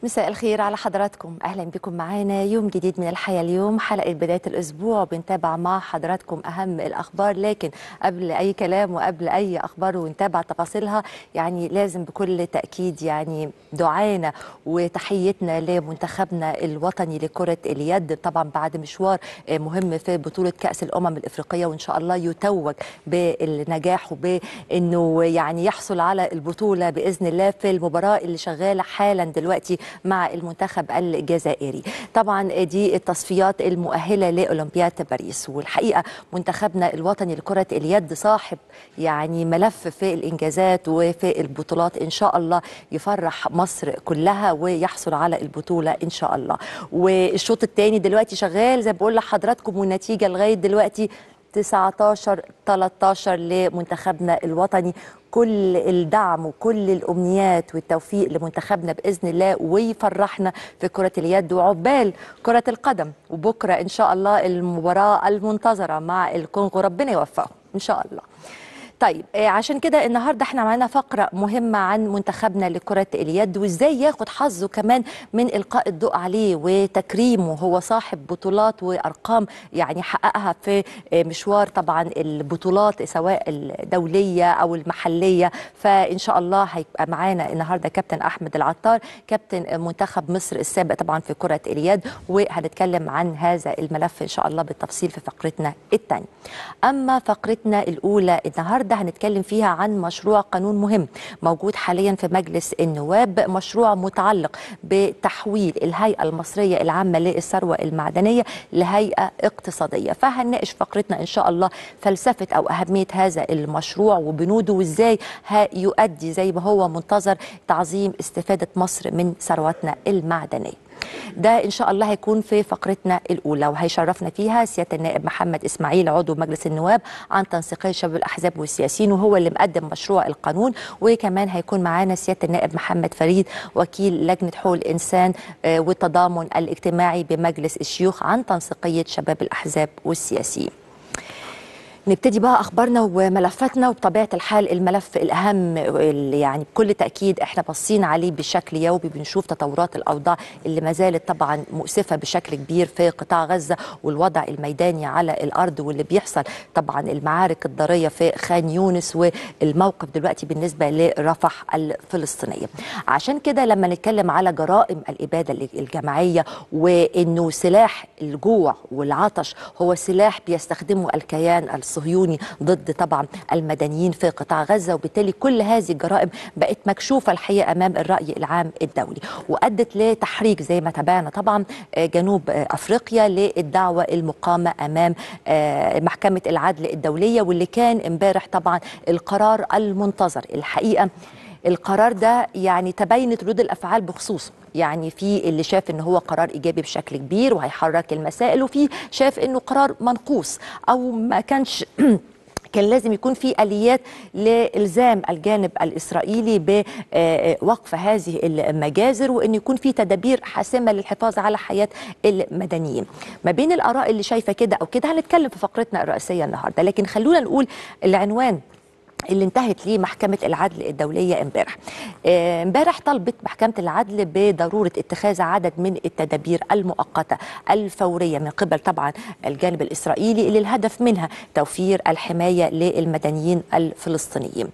مساء الخير على حضراتكم اهلا بكم معانا يوم جديد من الحياه اليوم حلقه بدايه الاسبوع بنتابع مع حضراتكم اهم الاخبار لكن قبل اي كلام وقبل اي اخبار ونتابع تفاصيلها يعني لازم بكل تاكيد يعني دعانا وتحيتنا لمنتخبنا الوطني لكره اليد طبعا بعد مشوار مهم في بطوله كاس الامم الافريقيه وان شاء الله يتوج بالنجاح وبانه يعني يحصل على البطوله باذن الله في المباراه اللي شغاله حالا دلوقتي مع المنتخب الجزائري طبعا دي التصفيات المؤهله لاولمبياد باريس والحقيقه منتخبنا الوطني لكره اليد صاحب يعني ملف في الانجازات وفي البطولات ان شاء الله يفرح مصر كلها ويحصل على البطوله ان شاء الله والشوط الثاني دلوقتي شغال زي بقول لحضراتكم والنتيجه لغايه دلوقتي 19 13 لمنتخبنا الوطني كل الدعم وكل الامنيات والتوفيق لمنتخبنا باذن الله ويفرحنا في كره اليد وعقبال كره القدم وبكره ان شاء الله المباراه المنتظره مع الكونغو ربنا يوفقهم ان شاء الله طيب عشان كده النهارده احنا معانا فقره مهمه عن منتخبنا لكره اليد وازاي ياخد حظه كمان من القاء الضوء عليه وتكريمه هو صاحب بطولات وارقام يعني حققها في مشوار طبعا البطولات سواء الدوليه او المحليه فان شاء الله هيبقى معانا النهارده كابتن احمد العطار كابتن منتخب مصر السابق طبعا في كره اليد وهنتكلم عن هذا الملف ان شاء الله بالتفصيل في فقرتنا الثانيه اما فقرتنا الاولى النهارده هنتكلم فيها عن مشروع قانون مهم موجود حاليا في مجلس النواب مشروع متعلق بتحويل الهيئة المصرية العامة للثروة المعدنية لهيئة اقتصادية فهنناقش فقرتنا إن شاء الله فلسفة أو أهمية هذا المشروع وبنوده وإزاي هيؤدي زي ما هو منتظر تعظيم استفادة مصر من ثروتنا المعدنية ده ان شاء الله هيكون في فقرتنا الاولى وهيشرفنا فيها سياده النائب محمد اسماعيل عضو مجلس النواب عن تنسيقيه شباب الاحزاب والسياسيين وهو اللي مقدم مشروع القانون وكمان هيكون معانا سياده النائب محمد فريد وكيل لجنه حقوق الانسان والتضامن الاجتماعي بمجلس الشيوخ عن تنسيقيه شباب الاحزاب والسياسيين نبتدي بقى اخبارنا وملفاتنا وبطبيعه الحال الملف الاهم اللي يعني بكل تاكيد احنا باصين عليه بشكل يومي بنشوف تطورات الاوضاع اللي ما زالت طبعا مؤسفه بشكل كبير في قطاع غزه والوضع الميداني على الارض واللي بيحصل طبعا المعارك الضاريه في خان يونس والموقف دلوقتي بالنسبه لرفح الفلسطينيه عشان كده لما نتكلم على جرائم الاباده الجماعيه وانه سلاح الجوع والعطش هو سلاح بيستخدمه الكيان الصهيوني ضد طبعا المدنيين في قطاع غزه وبالتالي كل هذه الجرائم بقت مكشوفه الحقيقه امام الراي العام الدولي وادت لتحريك زي ما تابعنا طبعا جنوب افريقيا للدعوه المقامه امام محكمه العدل الدوليه واللي كان امبارح طبعا القرار المنتظر الحقيقه القرار ده يعني تبينت ردود الافعال بخصوصه يعني في اللي شاف ان هو قرار ايجابي بشكل كبير وهيحرك المسائل وفي شاف انه قرار منقوص او ما كانش كان لازم يكون في اليات لالزام الجانب الاسرائيلي بوقف هذه المجازر وان يكون في تدابير حاسمه للحفاظ على حياه المدنيين. ما بين الاراء اللي شايفه كده او كده هنتكلم في فقرتنا الرئيسيه النهارده لكن خلونا نقول العنوان اللي انتهت ليه محكمة العدل الدولية امبارح امبارح طلبت محكمة العدل بضرورة اتخاذ عدد من التدابير المؤقتة الفورية من قبل طبعا الجانب الإسرائيلي اللي الهدف منها توفير الحماية للمدنيين الفلسطينيين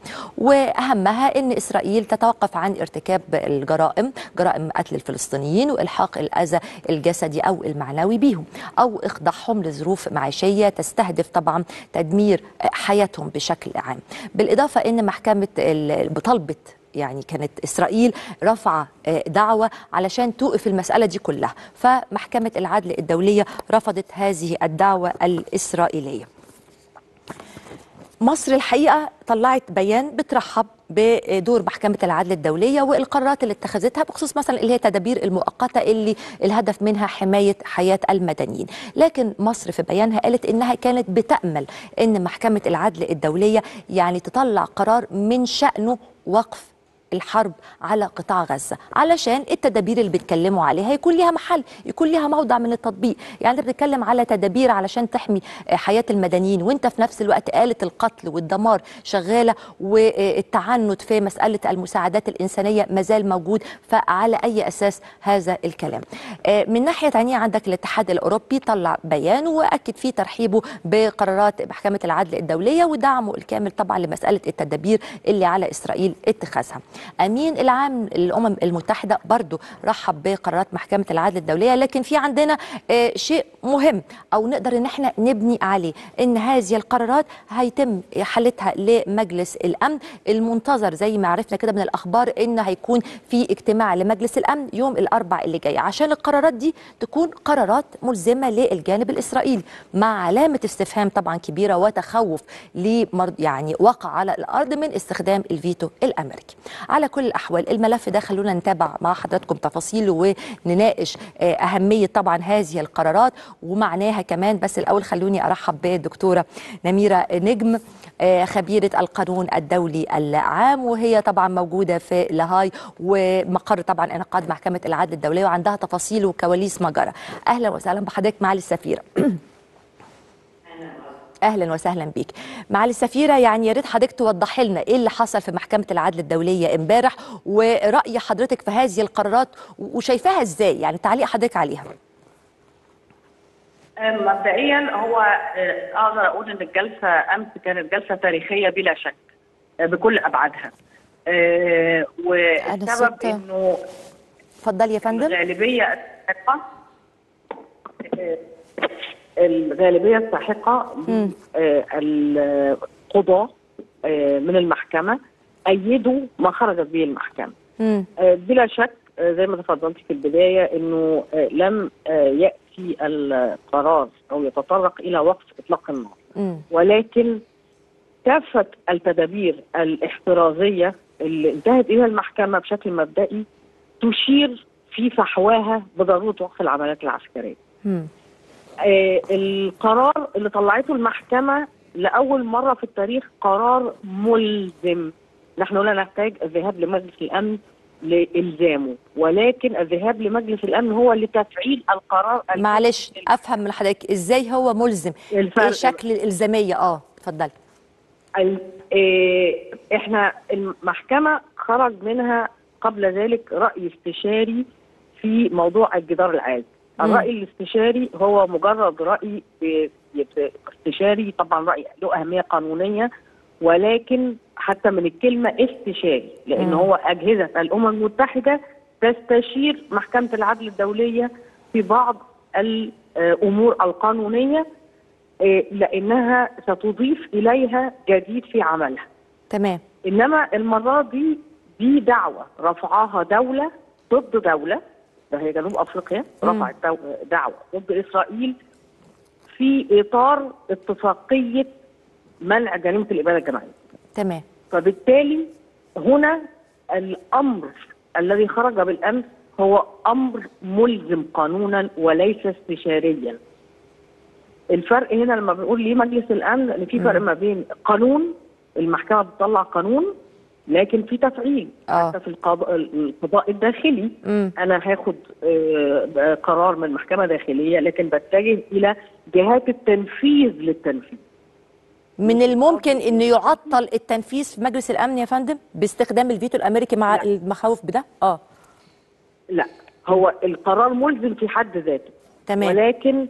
وأهمها أن إسرائيل تتوقف عن ارتكاب الجرائم جرائم قتل الفلسطينيين وإلحاق الأذى الجسدي أو المعنوي بهم أو إخضاعهم لظروف معيشية تستهدف طبعا تدمير حياتهم بشكل عام بالإضافة أن محكمة بطلبت يعني كانت إسرائيل رفع دعوة علشان توقف المسألة دي كلها فمحكمة العدل الدولية رفضت هذه الدعوة الإسرائيلية مصر الحقيقة طلعت بيان بترحب بدور محكمة العدل الدولية والقرارات اللي اتخذتها بخصوص مثلا اللي هي تدابير المؤقتة اللي الهدف منها حماية حياة المدنيين لكن مصر في بيانها قالت إنها كانت بتأمل إن محكمة العدل الدولية يعني تطلع قرار من شأنه وقف الحرب على قطاع غزة علشان التدابير اللي بيتكلموا عليها يكون ليها محل يكون ليها موضع من التطبيق يعني انت بتتكلم على تدابير علشان تحمي حياة المدنيين وانت في نفس الوقت آلة القتل والدمار شغالة والتعنت في مسألة المساعدات الإنسانية مازال موجود فعلى أي أساس هذا الكلام من ناحية تانية عندك الاتحاد الأوروبي طلع بيان وأكد فيه ترحيبه بقرارات محكمة العدل الدولية ودعمه الكامل طبعا لمسألة التدابير اللي على إسرائيل اتخاذها امين العام للامم المتحده برضو رحب بقرارات محكمه العدل الدوليه لكن في عندنا آه شيء مهم او نقدر ان احنا نبني عليه ان هذه القرارات هيتم حلتها لمجلس الامن المنتظر زي ما عرفنا كده من الاخبار ان هيكون في اجتماع لمجلس الامن يوم الاربع اللي جاي عشان القرارات دي تكون قرارات ملزمه للجانب الاسرائيلي مع علامه استفهام طبعا كبيره وتخوف لمرض يعني وقع على الارض من استخدام الفيتو الامريكي على كل الاحوال الملف ده خلونا نتابع مع حضراتكم تفاصيله ونناقش اهميه طبعا هذه القرارات ومعناها كمان بس الاول خلوني ارحب بالدكتوره نميره نجم خبيره القانون الدولي العام وهي طبعا موجوده في لاهاي ومقر طبعا انعقاد محكمه العدل الدوليه وعندها تفاصيل وكواليس ما جرى اهلا وسهلا بحضرتك معالي السفيره اهلا وسهلا بيك معالي السفيره يعني يا ريت حضرتك توضحي لنا ايه اللي حصل في محكمه العدل الدوليه امبارح وراي حضرتك في هذه القرارات وشايفاها ازاي يعني تعليق حضرتك عليها مبدئيا هو اقدر اقول ان الجلسه امس كانت جلسه تاريخيه بلا شك بكل ابعادها والسبب انه اتفضلي يا فندم الغالبيه الساحقه الغالبيه الساحقه القضاه من المحكمه ايدوا ما خرجت به المحكمه مم. بلا شك زي ما تفضلتي في البدايه انه لم ياتي القرار او يتطرق الى وقف اطلاق النار مم. ولكن كافه التدابير الاحترازيه اللي انتهت اليها المحكمه بشكل مبدئي تشير في فحواها بضروره وقف العمليات العسكريه. مم. آه القرار اللي طلعته المحكمه لاول مره في التاريخ قرار ملزم نحن لا نحتاج الذهاب لمجلس الامن لالزامه ولكن الذهاب لمجلس الامن هو لتفعيل القرار معلش افهم من حضرتك ازاي هو ملزم الفرق ايه شكل الالزاميه اه اتفضلي ال- إيه، احنا المحكمه خرج منها قبل ذلك راي استشاري في موضوع الجدار العازل مم. الراي الاستشاري هو مجرد راي ب- ب- استشاري طبعا راي له اهميه قانونيه ولكن حتى من الكلمه استشاري لان مم. هو اجهزه الامم المتحده تستشير محكمه العدل الدوليه في بعض الامور القانونيه إيه، لانها ستضيف اليها جديد في عملها تمام انما المره دي دي دعوه رفعها دوله ضد دوله ده هي جنوب افريقيا مم. رفعت دو- دعوه ضد اسرائيل في اطار اتفاقيه منع جريمه الاباده الجماعيه تمام فبالتالي هنا الامر الذي خرج بالامس هو امر ملزم قانونا وليس استشاريا. الفرق هنا لما بنقول ليه مجلس الامن ان في فرق مم. ما بين قانون المحكمه بتطلع قانون لكن في تفعيل آه. حتى في القضاء, القضاء الداخلي مم. انا هاخد آه، قرار من محكمه داخليه لكن بتجه الى جهات التنفيذ للتنفيذ. من الممكن انه يعطل التنفيذ في مجلس الامن يا فندم باستخدام الفيتو الامريكي مع لا. المخاوف بده اه لا هو القرار ملزم في حد ذاته تمام ولكن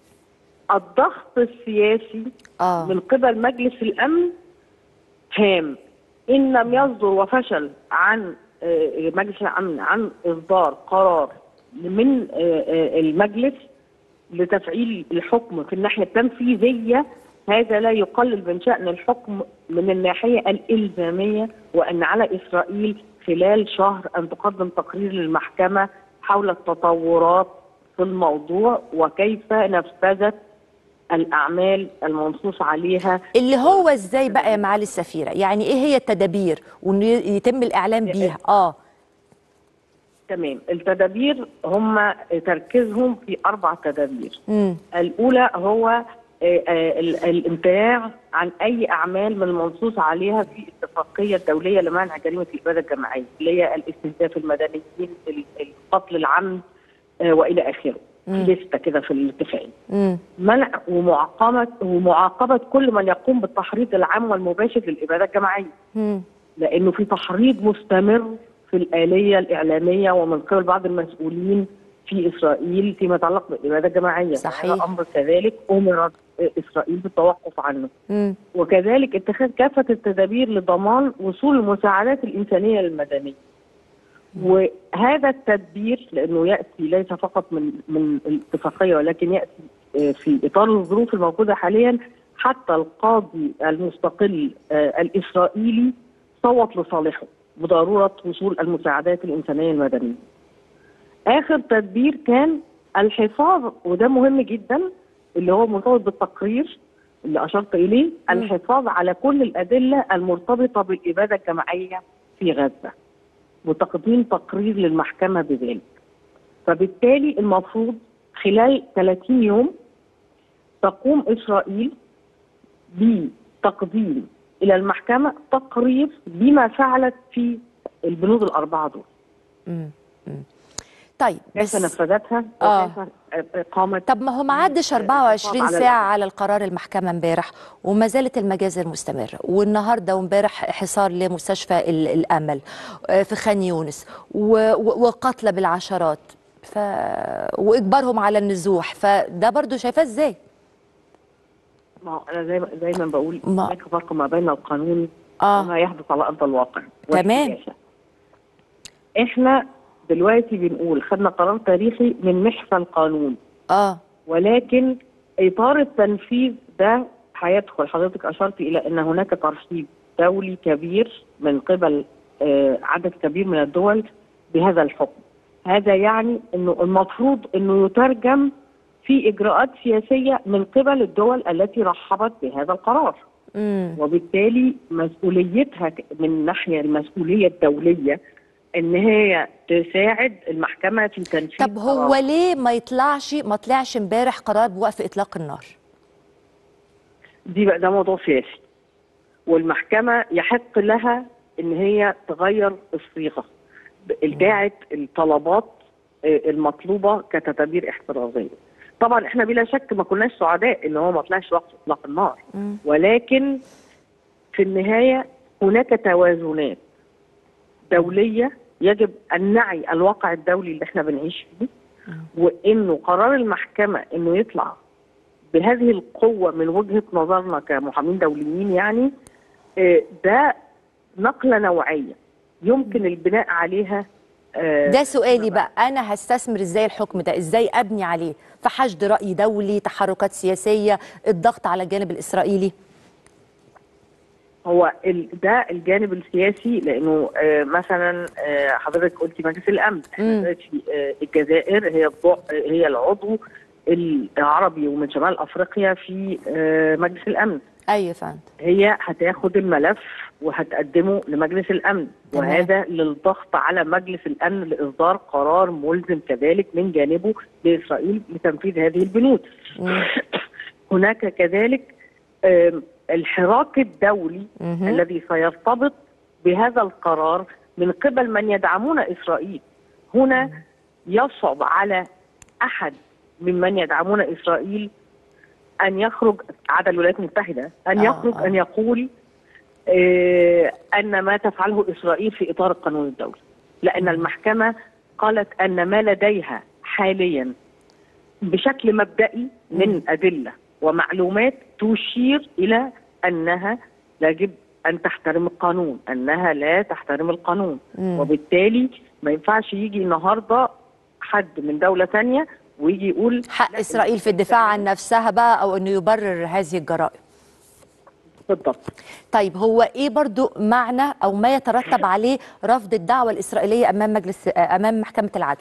الضغط السياسي اه من قبل مجلس الامن هام ان لم يصدر وفشل عن آه، مجلس الامن عن اصدار قرار من آه، آه، المجلس لتفعيل الحكم في الناحيه التنفيذيه هذا لا يقلل من شان الحكم من الناحيه الالزاميه وان على اسرائيل خلال شهر ان تقدم تقرير للمحكمه حول التطورات في الموضوع وكيف نفذت الاعمال المنصوص عليها اللي هو ازاي بقى يا معالي السفيره يعني ايه هي التدابير وانه يتم الاعلام بيها اه تمام التدابير هم تركيزهم في اربع تدابير امم الاولى هو آه، آه، ال- الامتناع عن اي اعمال من المنصوص عليها في الاتفاقيه الدوليه لمنع جريمه الاباده الجماعيه اللي هي الاستهداف المدنيين ال- القتل العمد آه، والى اخره مم. لسته كده في الاتفاقيه مم. منع ومعاقبه ومعاقبه كل من يقوم بالتحريض العام والمباشر للاباده الجماعيه مم. لانه في تحريض مستمر في الاليه الاعلاميه ومن قبل بعض المسؤولين في اسرائيل فيما يتعلق بالاباده الجماعيه صحيح. هذا امر كذلك امرت اسرائيل بالتوقف عنه مم. وكذلك اتخاذ كافه التدابير لضمان وصول المساعدات الانسانيه للمدنيين وهذا التدبير لانه ياتي ليس فقط من من الاتفاقيه ولكن ياتي آه، في اطار الظروف الموجوده حاليا حتى القاضي المستقل آه، الاسرائيلي صوت لصالحه بضروره وصول المساعدات الانسانيه المدنيه. اخر تدبير كان الحفاظ وده مهم جدا اللي هو مرتبط بالتقرير اللي اشرت اليه الحفاظ على كل الادله المرتبطه بالاباده الجماعيه في غزه وتقديم تقرير للمحكمه بذلك. فبالتالي المفروض خلال 30 يوم تقوم اسرائيل بتقديم الى المحكمه تقرير بما فعلت في البنود الاربعه دول. مم. مم. طيب كيف بس نفذتها آه. وكيف قامت طب ما هو ما عدش 24 على ساعة على القرار المحكمة امبارح وما زالت المجازر مستمرة والنهاردة وامبارح حصار لمستشفى ال- الأمل آه، في خان يونس و- و- وقتلى بالعشرات ف... وإجبارهم على النزوح فده برضو شايفاه ازاي؟ ما هو انا زي دايما بقول ما- هناك فرق ما بين القانون آه. وما يحدث على ارض الواقع تمام. والسياسة. احنا دلوقتي بنقول خدنا قرار تاريخي من محفى القانون اه ولكن اطار التنفيذ ده هيدخل حضرتك اشرت الى ان هناك ترحيب دولي كبير من قبل آه، عدد كبير من الدول بهذا الحكم هذا يعني انه المفروض انه يترجم في اجراءات سياسيه من قبل الدول التي رحبت بهذا القرار امم وبالتالي مسؤوليتها ك- من الناحيه المسؤوليه الدوليه ان هي تساعد المحكمه في تنفيذ طب هو قرار. ليه ما يطلعش ما طلعش امبارح قرار بوقف إطلاق النار؟ دي بقى ده موضوع سياسي والمحكمة يحق لها ان هي تغير الصيغة بتاعة الطلبات آه، المطلوبة كتدابير احترازية طبعا احنا بلا شك ما كناش سعداء ان هو ما طلعش وقت اطلاق النار مم. ولكن في النهاية هناك توازنات دولية يجب أن نعي الواقع الدولي اللي احنا بنعيش فيه وإنه قرار المحكمة إنه يطلع بهذه القوة من وجهة نظرنا كمحامين دوليين يعني آه، ده نقلة نوعية يمكن البناء عليها آه، ده سؤالي بقى انا هستثمر ازاي الحكم ده ازاي ابني عليه في حشد راي دولي تحركات سياسيه الضغط على الجانب الاسرائيلي هو ال- ده الجانب السياسي لانه آه، مثلا آه، حضرتك قلتي مجلس الامن احنا مم. دلوقتي آه، الجزائر هي الضو- هي العضو العربي ومن شمال افريقيا في آه، مجلس الامن ايوه فهمت هي هتاخد الملف وهتقدمه لمجلس الامن تمام. وهذا للضغط على مجلس الامن لاصدار قرار ملزم كذلك من جانبه لاسرائيل لتنفيذ هذه البنود. مم. هناك كذلك آم، الحراك الدولي مهم. الذي سيرتبط بهذا القرار من قبل من يدعمون اسرائيل. هنا يصعب على احد ممن يدعمون اسرائيل ان يخرج عدا الولايات المتحده ان آه، يخرج آه. ان يقول آه، ان ما تفعله اسرائيل في اطار القانون الدولي لان المحكمه قالت ان ما لديها حاليا بشكل مبدئي من ادله ومعلومات تشير الى انها يجب ان تحترم القانون انها لا تحترم القانون مم. وبالتالي ما ينفعش يجي النهارده حد من دوله ثانيه ويجي يقول حق لا، اسرائيل في الدفاع عن نفسها بقى او انه يبرر هذه الجرائم بالضبط طيب هو ايه برضو معنى او ما يترتب عليه رفض الدعوه الاسرائيليه امام مجلس امام محكمه العدل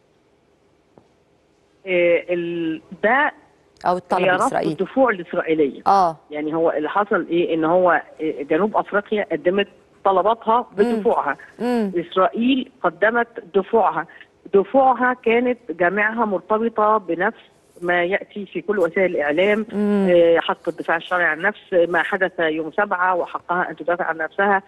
آه، ال- ده او الطلب هي رفض الاسرائيلي الدفوع الاسرائيليه اه يعني هو اللي حصل ايه ان هو آه، جنوب افريقيا قدمت طلباتها بدفوعها امم اسرائيل قدمت دفوعها دفوعها كانت جامعها مرتبطه بنفس ما ياتي في كل وسائل الاعلام آه، حق الدفاع الشرعي عن النفس ما حدث يوم سبعه وحقها ان تدافع عن نفسها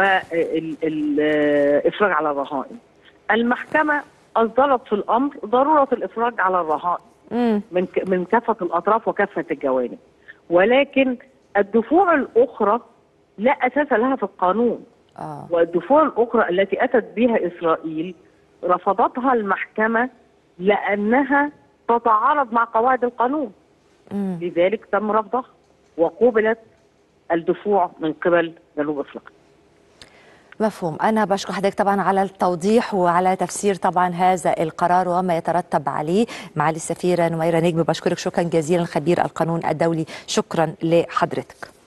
والافراج على الرهائن. المحكمه اصدرت في الامر ضروره الافراج على الرهائن مم. من ك- من كافه الاطراف وكافه الجوانب. ولكن الدفوع الاخرى لا اساس لها في القانون. اه والدفوع الأخرى التي أتت بها إسرائيل رفضتها المحكمة لأنها تتعارض مع قواعد القانون مم. لذلك تم رفضها وقوبلت الدفوع من قبل جنوب أفريقيا مفهوم أنا بشكر حضرتك طبعا على التوضيح وعلى تفسير طبعا هذا القرار وما يترتب عليه معالي السفيرة نميرة نجم بشكرك شكرا جزيلا خبير القانون الدولي شكرا لحضرتك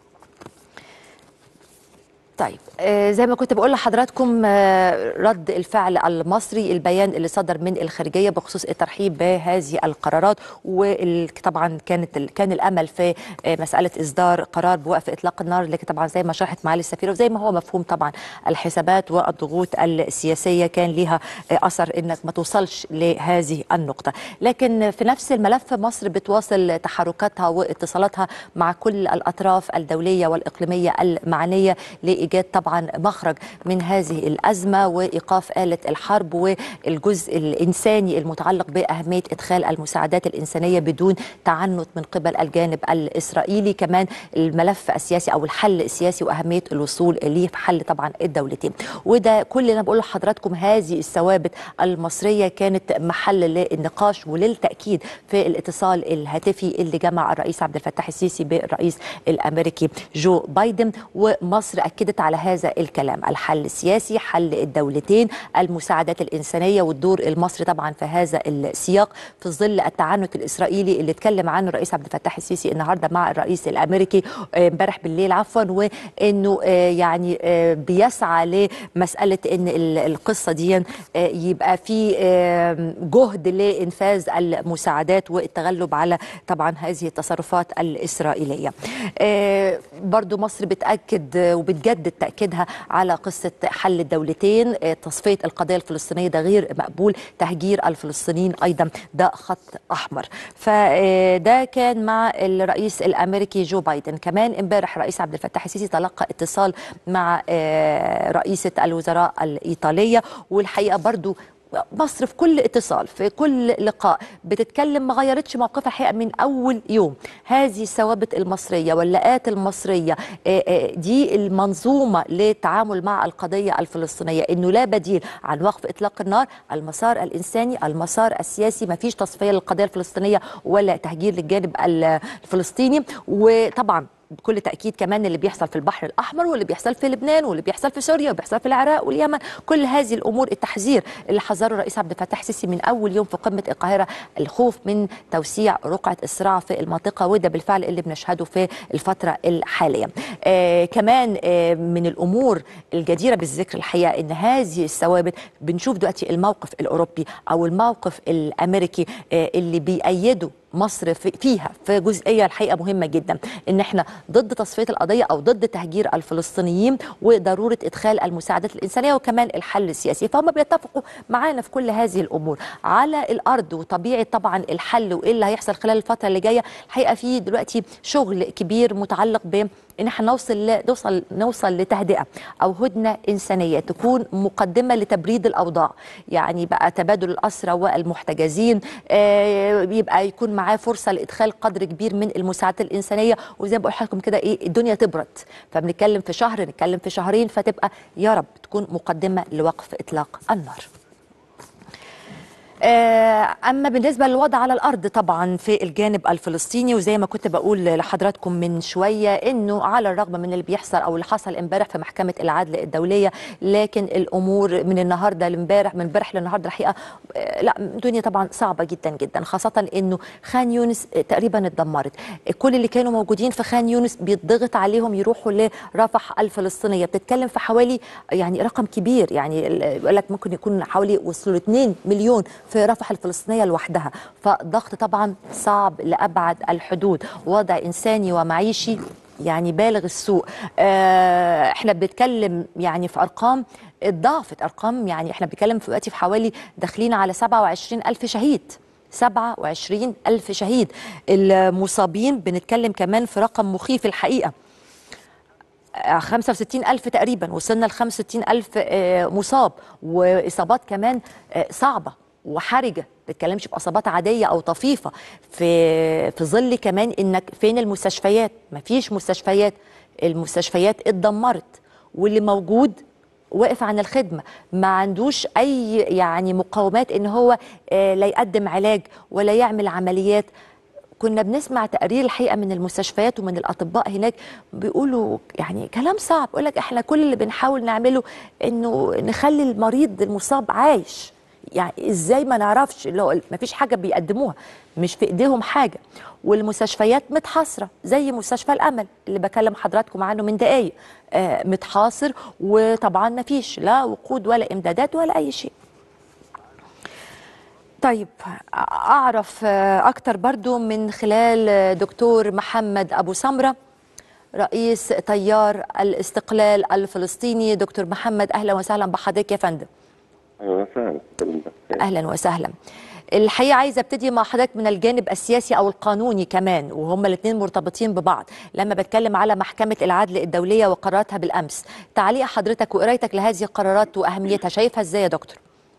طيب آه، زي ما كنت بقول لحضراتكم آه، رد الفعل المصري البيان اللي صدر من الخارجيه بخصوص الترحيب بهذه القرارات وطبعا كانت ال- كان الامل في آه، مساله اصدار قرار بوقف اطلاق النار لكن طبعا زي ما شرحت معالي السفيره وزي ما هو مفهوم طبعا الحسابات والضغوط السياسيه كان ليها آه، اثر انك ما توصلش لهذه النقطه لكن في نفس الملف مصر بتواصل تحركاتها واتصالاتها مع كل الاطراف الدوليه والاقليميه المعنيه لايجاد طبعا مخرج من هذه الازمه وايقاف اله الحرب والجزء الانساني المتعلق باهميه ادخال المساعدات الانسانيه بدون تعنت من قبل الجانب الاسرائيلي كمان الملف السياسي او الحل السياسي واهميه الوصول ليه في حل طبعا الدولتين وده كل اللي انا بقول لحضراتكم هذه الثوابت المصريه كانت محل للنقاش وللتاكيد في الاتصال الهاتفي اللي جمع الرئيس عبد الفتاح السيسي بالرئيس الامريكي جو بايدن ومصر اكدت على هذا الكلام الحل السياسي حل الدولتين المساعدات الانسانيه والدور المصري طبعا في هذا السياق في ظل التعنت الاسرائيلي اللي اتكلم عنه الرئيس عبد الفتاح السيسي النهارده مع الرئيس الامريكي آه، امبارح بالليل عفوا وانه آه، يعني آه، بيسعى لمساله ان ال- القصه دي آه، يبقى في آه، جهد لانفاذ المساعدات والتغلب على طبعا هذه التصرفات الاسرائيليه. آه، برضو مصر بتاكد آه، وبتجدد تاكيدها على قصه حل الدولتين آه، تصفيه القضيه الفلسطينيه ده غير مقبول تهجير الفلسطينيين ايضا ده خط احمر فده كان مع الرئيس الامريكي جو بايدن كمان امبارح الرئيس عبد الفتاح السيسي تلقى اتصال مع آه، رئيسه الوزراء الايطاليه والحقيقه برضو مصر في كل اتصال في كل لقاء بتتكلم ما غيرتش موقفها حقيقه من اول يوم هذه الثوابت المصريه واللاءات المصريه آه، آه، دي المنظومه للتعامل مع القضيه الفلسطينيه انه لا بديل عن وقف اطلاق النار المسار الانساني المسار السياسي ما فيش تصفيه للقضيه الفلسطينيه ولا تهجير للجانب الفلسطيني وطبعا بكل تاكيد كمان اللي بيحصل في البحر الاحمر واللي بيحصل في لبنان واللي بيحصل في سوريا وبيحصل في العراق واليمن كل هذه الامور التحذير اللي حذره الرئيس عبد الفتاح السيسي من اول يوم في قمه القاهره الخوف من توسيع رقعه الصراع في المنطقه وده بالفعل اللي بنشهده في الفتره الحاليه آه كمان آه من الامور الجديره بالذكر الحقيقه ان هذه الثوابت بنشوف دلوقتي الموقف الاوروبي او الموقف الامريكي آه اللي بيأيدوا مصر في فيها في جزئيه الحقيقه مهمه جدا ان احنا ضد تصفيه القضيه او ضد تهجير الفلسطينيين وضروره ادخال المساعدات الانسانيه وكمان الحل السياسي فهم بيتفقوا معانا في كل هذه الامور على الارض وطبيعه طبعا الحل وايه اللي هيحصل خلال الفتره اللي جايه الحقيقه في دلوقتي شغل كبير متعلق ب ان احنا نوصل ل... نوصل نوصل لتهدئه او هدنه انسانيه تكون مقدمه لتبريد الاوضاع يعني بقى تبادل الاسرى والمحتجزين آه يبقى يكون معاه فرصه لادخال قدر كبير من المساعدات الانسانيه وزي ما بقول لكم كده ايه الدنيا تبرد فبنتكلم في شهر نتكلم في شهرين فتبقى يا رب تكون مقدمه لوقف اطلاق النار آه، اما بالنسبه للوضع على الارض طبعا في الجانب الفلسطيني وزي ما كنت بقول لحضراتكم من شويه انه على الرغم من اللي بيحصل او اللي حصل امبارح في محكمه العدل الدوليه لكن الامور من النهارده لامبارح من امبارح للنهارده الحقيقه آه، لا الدنيا طبعا صعبه جدا جدا خاصه انه خان يونس آه، تقريبا اتدمرت كل اللي كانوا موجودين في خان يونس بيتضغط عليهم يروحوا لرفح الفلسطينيه بتتكلم في حوالي يعني رقم كبير يعني يقول لك ممكن يكون حوالي وصلوا 2 مليون في رفح الفلسطينيه لوحدها فضغط طبعا صعب لابعد الحدود وضع انساني ومعيشي يعني بالغ السوء آه احنا بنتكلم يعني في ارقام اتضاعفت ارقام يعني احنا بنتكلم في وقتي في حوالي داخلين على 27 الف شهيد 27 ألف شهيد المصابين بنتكلم كمان في رقم مخيف الحقيقة 65 ألف تقريبا وصلنا ل 65 ألف آه، مصاب وإصابات كمان آه، صعبة وحرجة ما بتتكلمش بإصابات عادية أو طفيفة في في ظل كمان إنك فين المستشفيات مفيش مستشفيات المستشفيات اتدمرت واللي موجود واقف عن الخدمة ما عندوش أي يعني مقاومات إن هو آه، لا يقدم علاج ولا يعمل عمليات كنا بنسمع تقارير الحقيقه من المستشفيات ومن الاطباء هناك بيقولوا يعني كلام صعب يقول لك احنا كل اللي بنحاول نعمله انه نخلي المريض المصاب عايش يعني ازاي ما نعرفش اللي هو ما فيش حاجه بيقدموها مش في ايديهم حاجه والمستشفيات متحاصره زي مستشفى الامل اللي بكلم حضراتكم عنه من دقايق آه متحاصر وطبعا ما فيش لا وقود ولا امدادات ولا اي شيء طيب أعرف أكتر برضو من خلال دكتور محمد أبو سمرة رئيس تيار الاستقلال الفلسطيني دكتور محمد أهلا وسهلا بحضرتك يا فندم اهلا وسهلا أهلا وسهلا الحقيقة عايزة ابتدي مع حضرتك من الجانب السياسي أو القانوني كمان وهما الاثنين مرتبطين ببعض لما بتكلم على محكمة العدل الدولية وقراراتها بالأمس تعليق حضرتك وقرايتك لهذه القرارات وأهميتها شايفها إزاي يا دكتور؟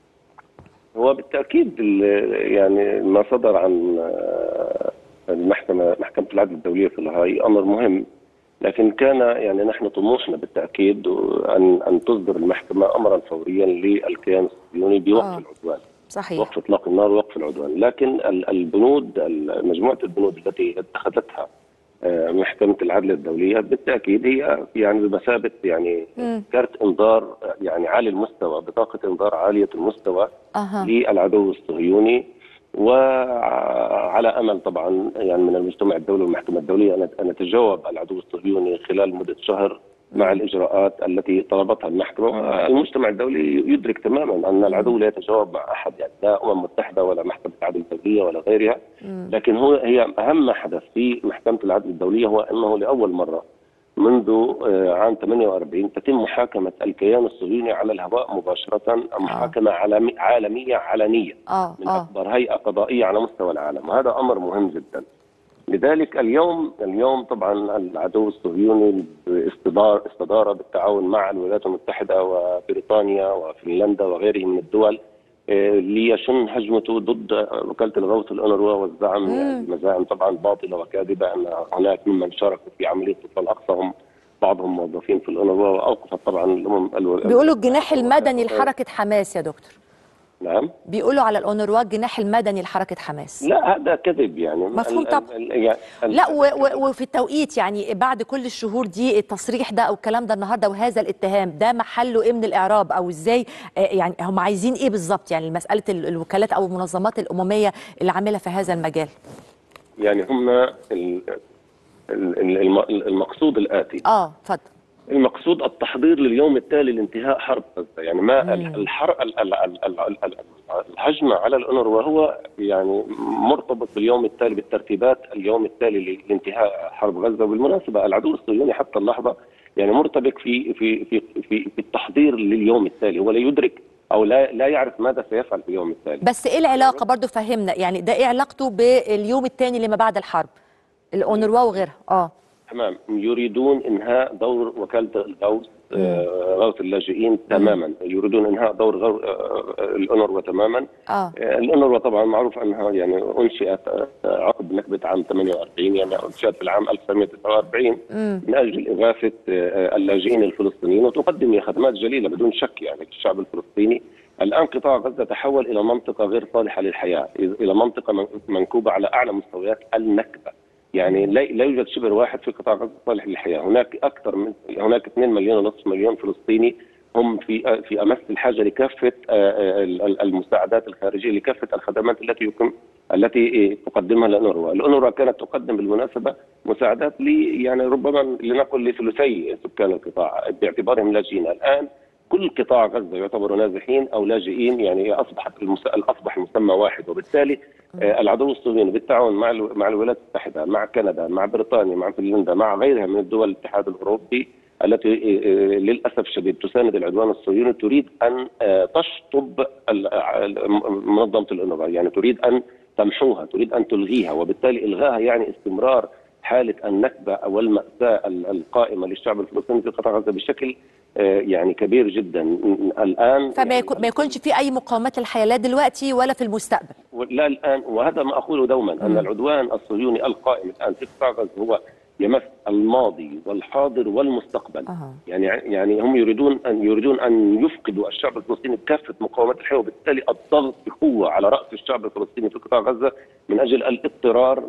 هو بالتاكيد ال- يعني ما صدر عن آه، المحكمه محكمه العدل الدوليه في الهاي امر مهم لكن كان يعني نحن طموحنا بالتاكيد ان ان تصدر المحكمه امرا فوريا للكيان الصهيوني بوقف آه. العدوان صحيح وقف اطلاق النار ووقف العدوان لكن ال- البنود ال- مجموعه البنود التي اتخذتها آه، محكمه العدل الدوليه بالتاكيد هي يعني بمثابه يعني مم. كارت انذار آه، يعني عالي المستوى بطاقه انذار عاليه المستوى أها للعدو الصهيوني وعلى امل طبعا يعني من المجتمع الدولي والمحكمه الدوليه ان ان نتجاوب العدو الصهيوني خلال مده شهر مع الاجراءات التي طلبتها المحكمه، المجتمع الدولي يدرك تماما ان العدو لا يتجاوب مع احد يعني لا امم متحده ولا محكمه العدل الدوليه ولا غيرها، لكن هو هي اهم ما حدث في محكمه العدل الدوليه هو انه لاول مره منذ آه، عام 48 تتم محاكمه الكيان الصهيوني على الهواء مباشره محاكمه عالمي- عالميه علنيه آه من آه اكبر هيئه قضائيه على مستوى العالم وهذا امر مهم جدا لذلك اليوم اليوم طبعا العدو الصهيوني استدار استدار بالتعاون مع الولايات المتحده وبريطانيا وفنلندا وغيرها من الدول آه، ليشن هجمته ضد وكاله الغوث الأونروا والزعم يعني مزاعم طبعا باطله وكاذبه ان هناك ممن شاركوا في عمليه طفل الاقصى هم بعضهم موظفين في الأونروا واوقفت طبعا الامم الو- بيقولوا الجناح المدني لحركة حماس يا دكتور نعم بيقولوا على الأونروا الجناح المدني لحركة حماس لا هذا كذب يعني مفهوم ال- ال- طبعا. ال- يعني ال- لا و و وفي التوقيت يعني بعد كل الشهور دي التصريح ده او الكلام ده النهارده وهذا الاتهام ده محله ايه من الاعراب او ازاي آه، يعني هم عايزين ايه بالظبط يعني مساله ال- الوكالات او المنظمات الامميه اللي عامله في هذا المجال يعني هم ال- ال- ال- الم- المقصود الآتي اه اتفضل المقصود التحضير لليوم التالي لانتهاء حرب غزة يعني ما ال- الحر ال- ال- ال- ال- ال- ال- الهجمة على الأونروا هو يعني مرتبط باليوم التالي بالترتيبات اليوم التالي لانتهاء حرب غزة وبالمناسبة العدو الصهيوني حتى اللحظة يعني مرتبك في في في في, في التحضير لليوم التالي هو لا يدرك أو لا لا يعرف ماذا سيفعل في اليوم التالي بس ايه العلاقه برضو فهمنا يعني ده ايه علاقته باليوم الثاني لما بعد الحرب الاونروا وغيرها اه تمام يريدون انهاء دور وكاله الغوث آه، غوث اللاجئين تماما يريدون انهاء دور غو... آه، الأونروا تماما اه آه، الأونروا طبعا معروف انها يعني انشئت آه، عقب نكبه عام 48 يعني انشئت في العام 1949 من اجل اغاثه آه، اللاجئين الفلسطينيين وتقدم خدمات جليله بدون شك يعني للشعب الفلسطيني الان قطاع غزه تحول الى منطقه غير صالحه للحياه الى منطقه من- منكوبه على اعلى مستويات النكبه يعني لا لا يوجد شبر واحد في قطاع غزه صالح للحياه، هناك اكثر من هناك 2 مليون ونصف مليون فلسطيني هم في في امس الحاجه لكافه آه، آه، ال- المساعدات الخارجيه لكافه الخدمات التي يمكن التي تقدمها الأونروا، الأونروا كانت تقدم بالمناسبه مساعدات ل يعني ربما لنقل لثلثي سكان القطاع باعتبارهم لاجئين، الان كل قطاع غزه يعتبروا نازحين او لاجئين يعني اصبحت المس... اصبح المسمى واحد وبالتالي آه، العدو الصهيوني بالتعاون مع الو... مع الولايات المتحده مع كندا مع بريطانيا مع فنلندا مع غيرها من الدول الاتحاد الاوروبي التي آه، آه، للاسف الشديد تساند العدوان الصهيوني تريد ان آه، تشطب ال- ال- منظمه الأونروا يعني تريد ان تمحوها تريد ان تلغيها وبالتالي الغاها يعني استمرار حاله النكبه او الماساه القائمه للشعب الفلسطيني في قطاع غزه بشكل يعني كبير جدا الان فما يكون ما يكونش في اي مقاومات الحياه لا دلوقتي ولا في المستقبل لا الان وهذا ما اقوله دوما ان العدوان الصهيوني القائم الان في قطاع غزه هو يمس الماضي والحاضر والمستقبل أه. يعني يعني هم يريدون ان يريدون ان يفقدوا الشعب الفلسطيني بكافه مقاومات الحياه وبالتالي الضغط بقوه على راس الشعب الفلسطيني في قطاع غزه من اجل الاضطرار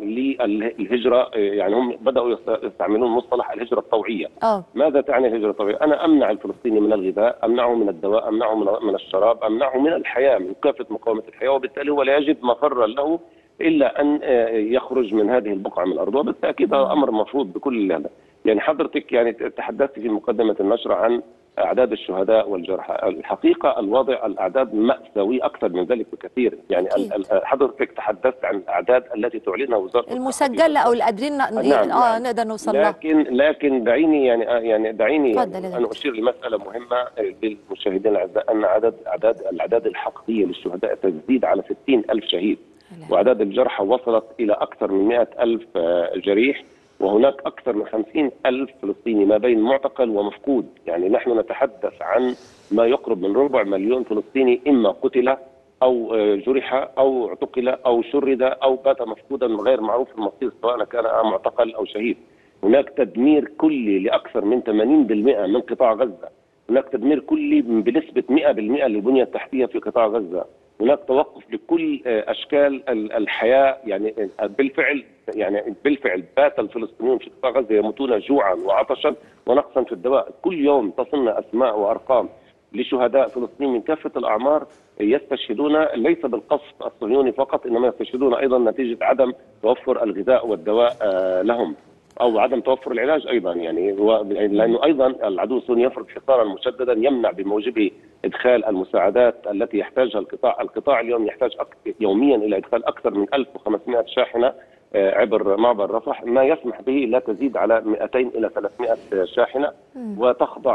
للهجره يعني هم بداوا يستعملون مصطلح الهجره الطوعيه أوه. ماذا تعني الهجره الطوعيه انا امنع الفلسطيني من الغذاء امنعه من الدواء امنعه من الشراب امنعه من الحياه من كافه مقاومه الحياه وبالتالي هو لا يجد مفرا له الا ان يخرج من هذه البقعه من الارض وبالتاكيد هذا امر مفروض بكل هذا يعني حضرتك يعني تحدثت في مقدمه النشره عن اعداد الشهداء والجرحى الحقيقه الوضع الاعداد ماساوي اكثر من ذلك بكثير يعني حضرتك تحدثت عن الاعداد التي تعلنها وزاره المسجله او اللي قادرين نعم اه يعني نقدر نوصل لها لكن لكن دعيني يعني يعني دعيني يعني ان اشير لمساله مهمه للمشاهدين الاعزاء ان عدد اعداد الاعداد الحقيقيه للشهداء تزيد على 60 الف شهيد وأعداد الجرحى وصلت إلى أكثر من 100 ألف جريح وهناك أكثر من 50 ألف فلسطيني ما بين معتقل ومفقود يعني نحن نتحدث عن ما يقرب من ربع مليون فلسطيني إما قتل أو جرح أو اعتقل أو شرد أو بات مفقودا غير معروف المصير سواء كان معتقل أو شهيد هناك تدمير كلي لأكثر من 80% من قطاع غزة هناك تدمير كلي بنسبة 100% للبنية التحتية في قطاع غزة هناك توقف لكل اشكال الحياه يعني بالفعل يعني بالفعل بات الفلسطينيون في قطاع غزه يموتون جوعا وعطشا ونقصا في الدواء، كل يوم تصلنا اسماء وارقام لشهداء فلسطين من كافه الاعمار يستشهدون ليس بالقصف الصهيوني فقط انما يستشهدون ايضا نتيجه عدم توفر الغذاء والدواء لهم. او عدم توفر العلاج ايضا يعني لانه ايضا العدو الصهيوني يفرض حصارا مشددا يمنع بموجبه ادخال المساعدات التي يحتاجها القطاع، القطاع اليوم يحتاج يوميا الى ادخال اكثر من 1500 شاحنه عبر معبر رفح ما يسمح به لا تزيد على 200 الى 300 شاحنه وتخضع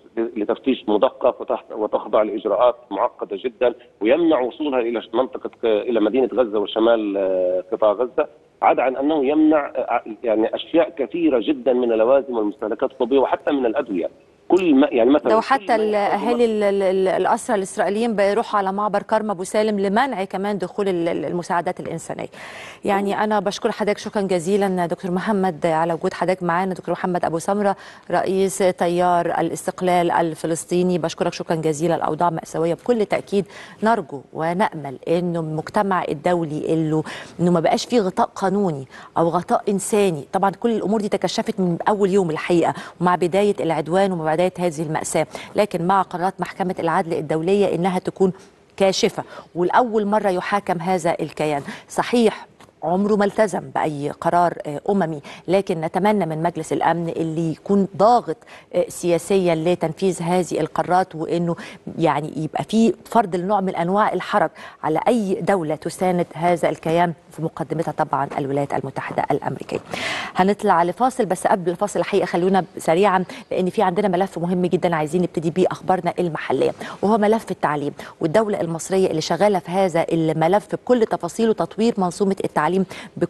لتفتيش مدقق وتخضع لاجراءات معقده جدا ويمنع وصولها الى منطقه الى مدينه غزه وشمال قطاع غزه عدا عن انه يمنع يعني اشياء كثيره جدا من اللوازم والمستهلكات الطبيه وحتى من الادويه كل ما يعني مثلا لو حتى الاهالي الاسرى الاسرائيليين بيروحوا على معبر كرم ابو سالم لمنع كمان دخول المساعدات الانسانيه. يعني انا بشكر حضرتك شكرا جزيلا دكتور محمد على وجود حضرتك معانا دكتور محمد ابو سمره رئيس تيار الاستقلال الفلسطيني بشكرك شكرا جزيلا الاوضاع ماساويه بكل تاكيد نرجو ونامل انه المجتمع الدولي انه انه ما بقاش فيه غطاء قانوني او غطاء انساني طبعا كل الامور دي تكشفت من اول يوم الحقيقه ومع بدايه العدوان ومع بدايه هذه الماساه لكن مع قرارات محكمه العدل الدوليه انها تكون كاشفه ولاول مره يحاكم هذا الكيان صحيح عمره ما التزم باي قرار اممي لكن نتمنى من مجلس الامن اللي يكون ضاغط سياسيا لتنفيذ هذه القرارات وانه يعني يبقى في فرض لنوع من انواع الحرج على اي دوله تساند هذا الكيان في مقدمتها طبعا الولايات المتحده الامريكيه. هنطلع لفاصل بس قبل الفاصل الحقيقه خلونا سريعا لان في عندنا ملف مهم جدا عايزين نبتدي بيه اخبارنا المحليه وهو ملف التعليم والدوله المصريه اللي شغاله في هذا الملف بكل تفاصيله تطوير منظومه التعليم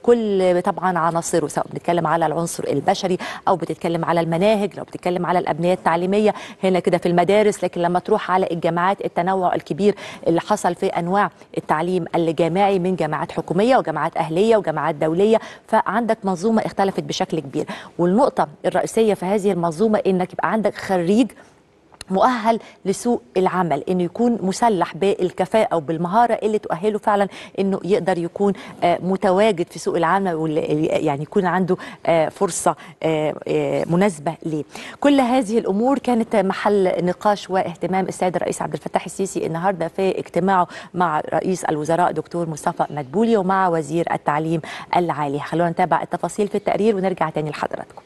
بكل طبعا عناصره سواء بنتكلم على العنصر البشري او بتتكلم على المناهج لو بتتكلم على الابنيه التعليميه هنا كده في المدارس لكن لما تروح على الجامعات التنوع الكبير اللي حصل في انواع التعليم الجامعي من جامعات حكوميه وجامعات اهليه وجامعات دوليه فعندك منظومه اختلفت بشكل كبير والنقطه الرئيسيه في هذه المنظومه انك يبقى عندك خريج مؤهل لسوق العمل انه يكون مسلح بالكفاءه وبالمهاره اللي تؤهله فعلا انه يقدر يكون متواجد في سوق العمل يعني يكون عنده فرصه مناسبه ليه. كل هذه الامور كانت محل نقاش واهتمام السيد الرئيس عبد الفتاح السيسي النهارده في اجتماعه مع رئيس الوزراء دكتور مصطفى مدبولي ومع وزير التعليم العالي. خلونا نتابع التفاصيل في التقرير ونرجع تاني لحضراتكم.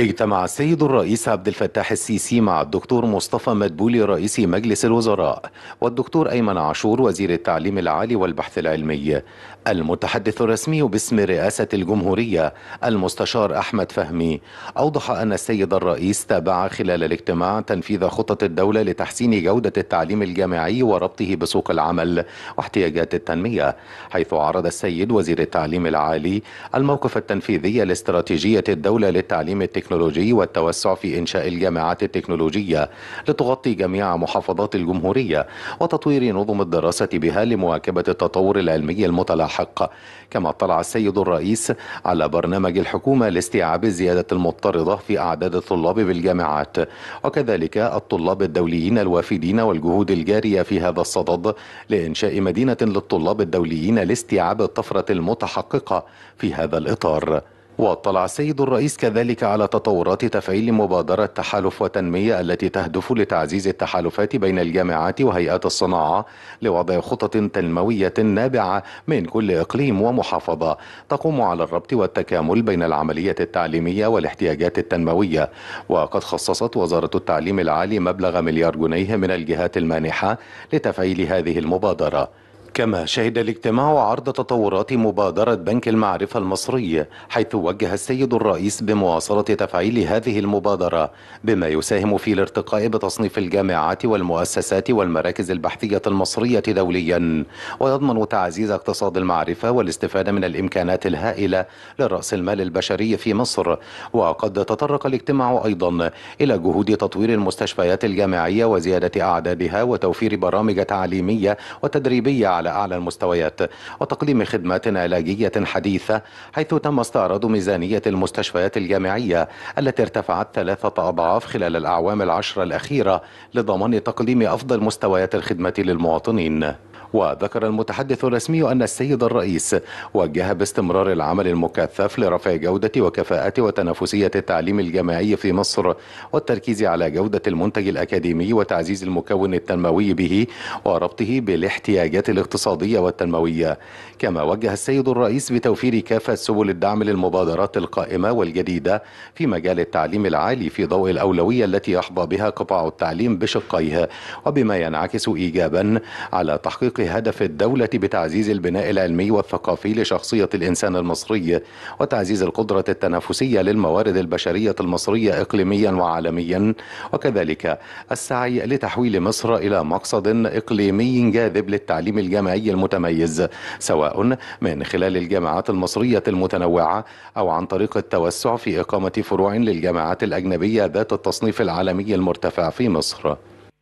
اجتمع السيد الرئيس عبد الفتاح السيسي مع الدكتور مصطفى مدبولي رئيس مجلس الوزراء والدكتور أيمن عاشور وزير التعليم العالي والبحث العلمي المتحدث الرسمي باسم رئاسة الجمهورية المستشار أحمد فهمي أوضح أن السيد الرئيس تابع خلال الاجتماع تنفيذ خطط الدولة لتحسين جودة التعليم الجامعي وربطه بسوق العمل واحتياجات التنمية حيث عرض السيد وزير التعليم العالي الموقف التنفيذي لاستراتيجية الدولة للتعليم التكنولوجي والتوسع في إنشاء الجامعات التكنولوجية لتغطي جميع محافظات الجمهورية وتطوير نظم الدراسة بها لمواكبة التطور العلمي المتلاحق كما اطلع السيد الرئيس على برنامج الحكومة لاستيعاب الزيادة المضطردة في أعداد الطلاب بالجامعات وكذلك الطلاب الدوليين الوافدين والجهود الجارية في هذا الصدد لإنشاء مدينة للطلاب الدوليين لاستيعاب الطفرة المتحققة في هذا الإطار واطلع السيد الرئيس كذلك على تطورات تفعيل مبادرة تحالف وتنمية التي تهدف لتعزيز التحالفات بين الجامعات وهيئات الصناعة لوضع خطط تنموية نابعة من كل إقليم ومحافظة تقوم على الربط والتكامل بين العملية التعليمية والاحتياجات التنموية وقد خصصت وزارة التعليم العالي مبلغ مليار جنيه من الجهات المانحة لتفعيل هذه المبادرة كما شهد الاجتماع عرض تطورات مبادرة بنك المعرفة المصري حيث وجه السيد الرئيس بمواصلة تفعيل هذه المبادرة بما يساهم في الارتقاء بتصنيف الجامعات والمؤسسات والمراكز البحثية المصرية دوليا ويضمن تعزيز اقتصاد المعرفة والاستفادة من الإمكانات الهائلة لرأس المال البشري في مصر وقد تطرق الاجتماع أيضا إلى جهود تطوير المستشفيات الجامعية وزيادة أعدادها وتوفير برامج تعليمية وتدريبية على أعلى المستويات وتقديم خدمات علاجية حديثة حيث تم استعراض ميزانية المستشفيات الجامعية التي ارتفعت ثلاثة أضعاف خلال الأعوام العشر الأخيرة لضمان تقديم أفضل مستويات الخدمة للمواطنين وذكر المتحدث الرسمي أن السيد الرئيس وجه باستمرار العمل المكثف لرفع جودة وكفاءة وتنافسية التعليم الجامعي في مصر والتركيز على جودة المنتج الأكاديمي وتعزيز المكون التنموي به وربطه بالاحتياجات الاقتصادية والتنموية كما وجه السيد الرئيس بتوفير كافة سبل الدعم للمبادرات القائمة والجديدة في مجال التعليم العالي في ضوء الأولوية التي يحظى بها قطاع التعليم بشقيه وبما ينعكس إيجابا على تحقيق هدف الدولة بتعزيز البناء العلمي والثقافي لشخصية الإنسان المصري وتعزيز القدرة التنافسية للموارد البشرية المصرية إقليميا وعالميا وكذلك السعي لتحويل مصر إلى مقصد إقليمي جاذب للتعليم الجامعي المتميز سواء من خلال الجامعات المصرية المتنوعة أو عن طريق التوسع في إقامة فروع للجامعات الأجنبية ذات التصنيف العالمي المرتفع في مصر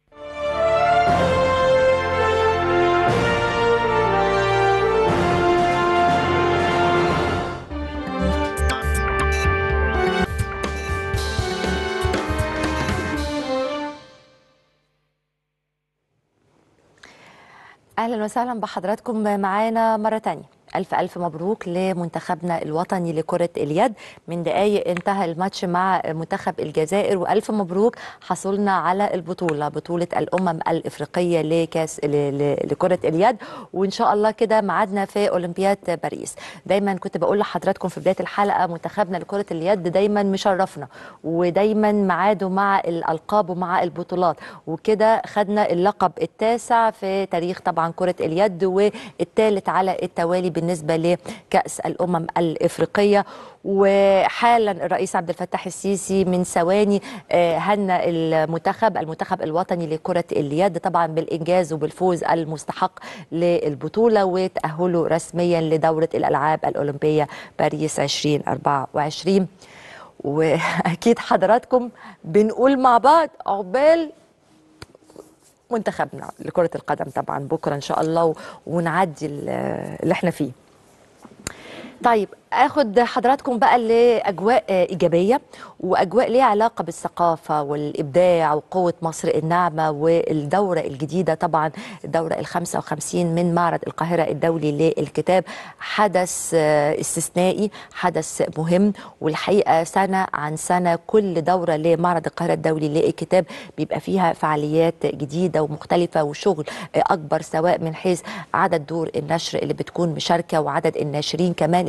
اهلا وسهلا بحضراتكم معانا مره تانية ألف ألف مبروك لمنتخبنا الوطني لكرة اليد من دقايق انتهى الماتش مع منتخب الجزائر وألف مبروك حصلنا على البطولة بطولة الأمم الإفريقية لكاس لكرة اليد وإن شاء الله كده ميعادنا في أولمبياد باريس دايما كنت بقول لحضراتكم في بداية الحلقة منتخبنا لكرة اليد دايما مشرفنا ودايما ميعاده مع الألقاب ومع البطولات وكده خدنا اللقب التاسع في تاريخ طبعا كرة اليد والثالث على التوالي بالنسبه لكاس الامم الافريقيه وحالا الرئيس عبد الفتاح السيسي من ثواني هنى المنتخب المنتخب الوطني لكره اليد طبعا بالانجاز وبالفوز المستحق للبطوله وتاهله رسميا لدوره الالعاب الاولمبيه باريس 2024 واكيد حضراتكم بنقول مع بعض عقبال منتخبنا لكرة القدم طبعا بكرة إن شاء الله ونعدي اللي احنا فيه طيب اخد حضراتكم بقى لاجواء ايجابيه واجواء ليها علاقه بالثقافه والابداع وقوه مصر الناعمه والدوره الجديده طبعا الدوره ال 55 من معرض القاهره الدولي للكتاب حدث استثنائي حدث مهم والحقيقه سنه عن سنه كل دوره لمعرض القاهره الدولي للكتاب بيبقى فيها فعاليات جديده ومختلفه وشغل اكبر سواء من حيث عدد دور النشر اللي بتكون مشاركه وعدد الناشرين كمان الاقبال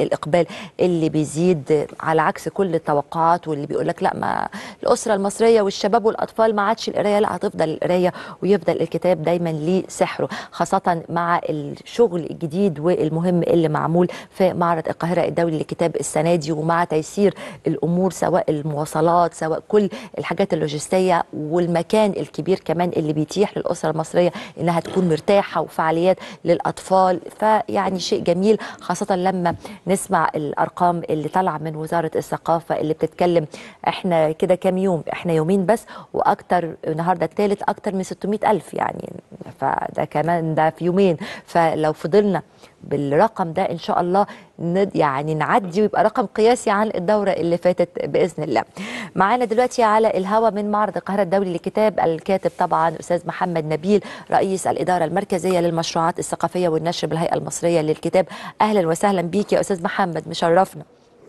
اللي بيزيد على عكس كل التوقعات واللي بيقول لك لا ما الاسره المصريه والشباب والاطفال ما عادش القرايه لا هتفضل القرايه ويفضل الكتاب دايما ليه سحره خاصه مع الشغل الجديد والمهم اللي معمول في معرض القاهره الدولي للكتاب السنه دي ومع تيسير الامور سواء المواصلات سواء كل الحاجات اللوجستيه والمكان الكبير كمان اللي بيتيح للاسره المصريه انها تكون مرتاحه وفعاليات للاطفال فيعني شيء جميل خاصه لما نسمع الارقام اللي طالعه من وزاره الثقافه اللي بتتكلم احنا كده كام يوم احنا يومين بس واكتر النهارده الثالث اكتر من 600 الف يعني فده كمان ده في يومين فلو فضلنا بالرقم ده ان شاء الله ند يعني نعدي ويبقى رقم قياسي عن الدوره اللي فاتت باذن الله. معانا دلوقتي على الهوا من معرض القاهره الدولي للكتاب الكاتب طبعا استاذ محمد نبيل رئيس الاداره المركزيه للمشروعات الثقافيه والنشر بالهيئه المصريه للكتاب. اهلا وسهلا بيك يا استاذ محمد مشرفنا.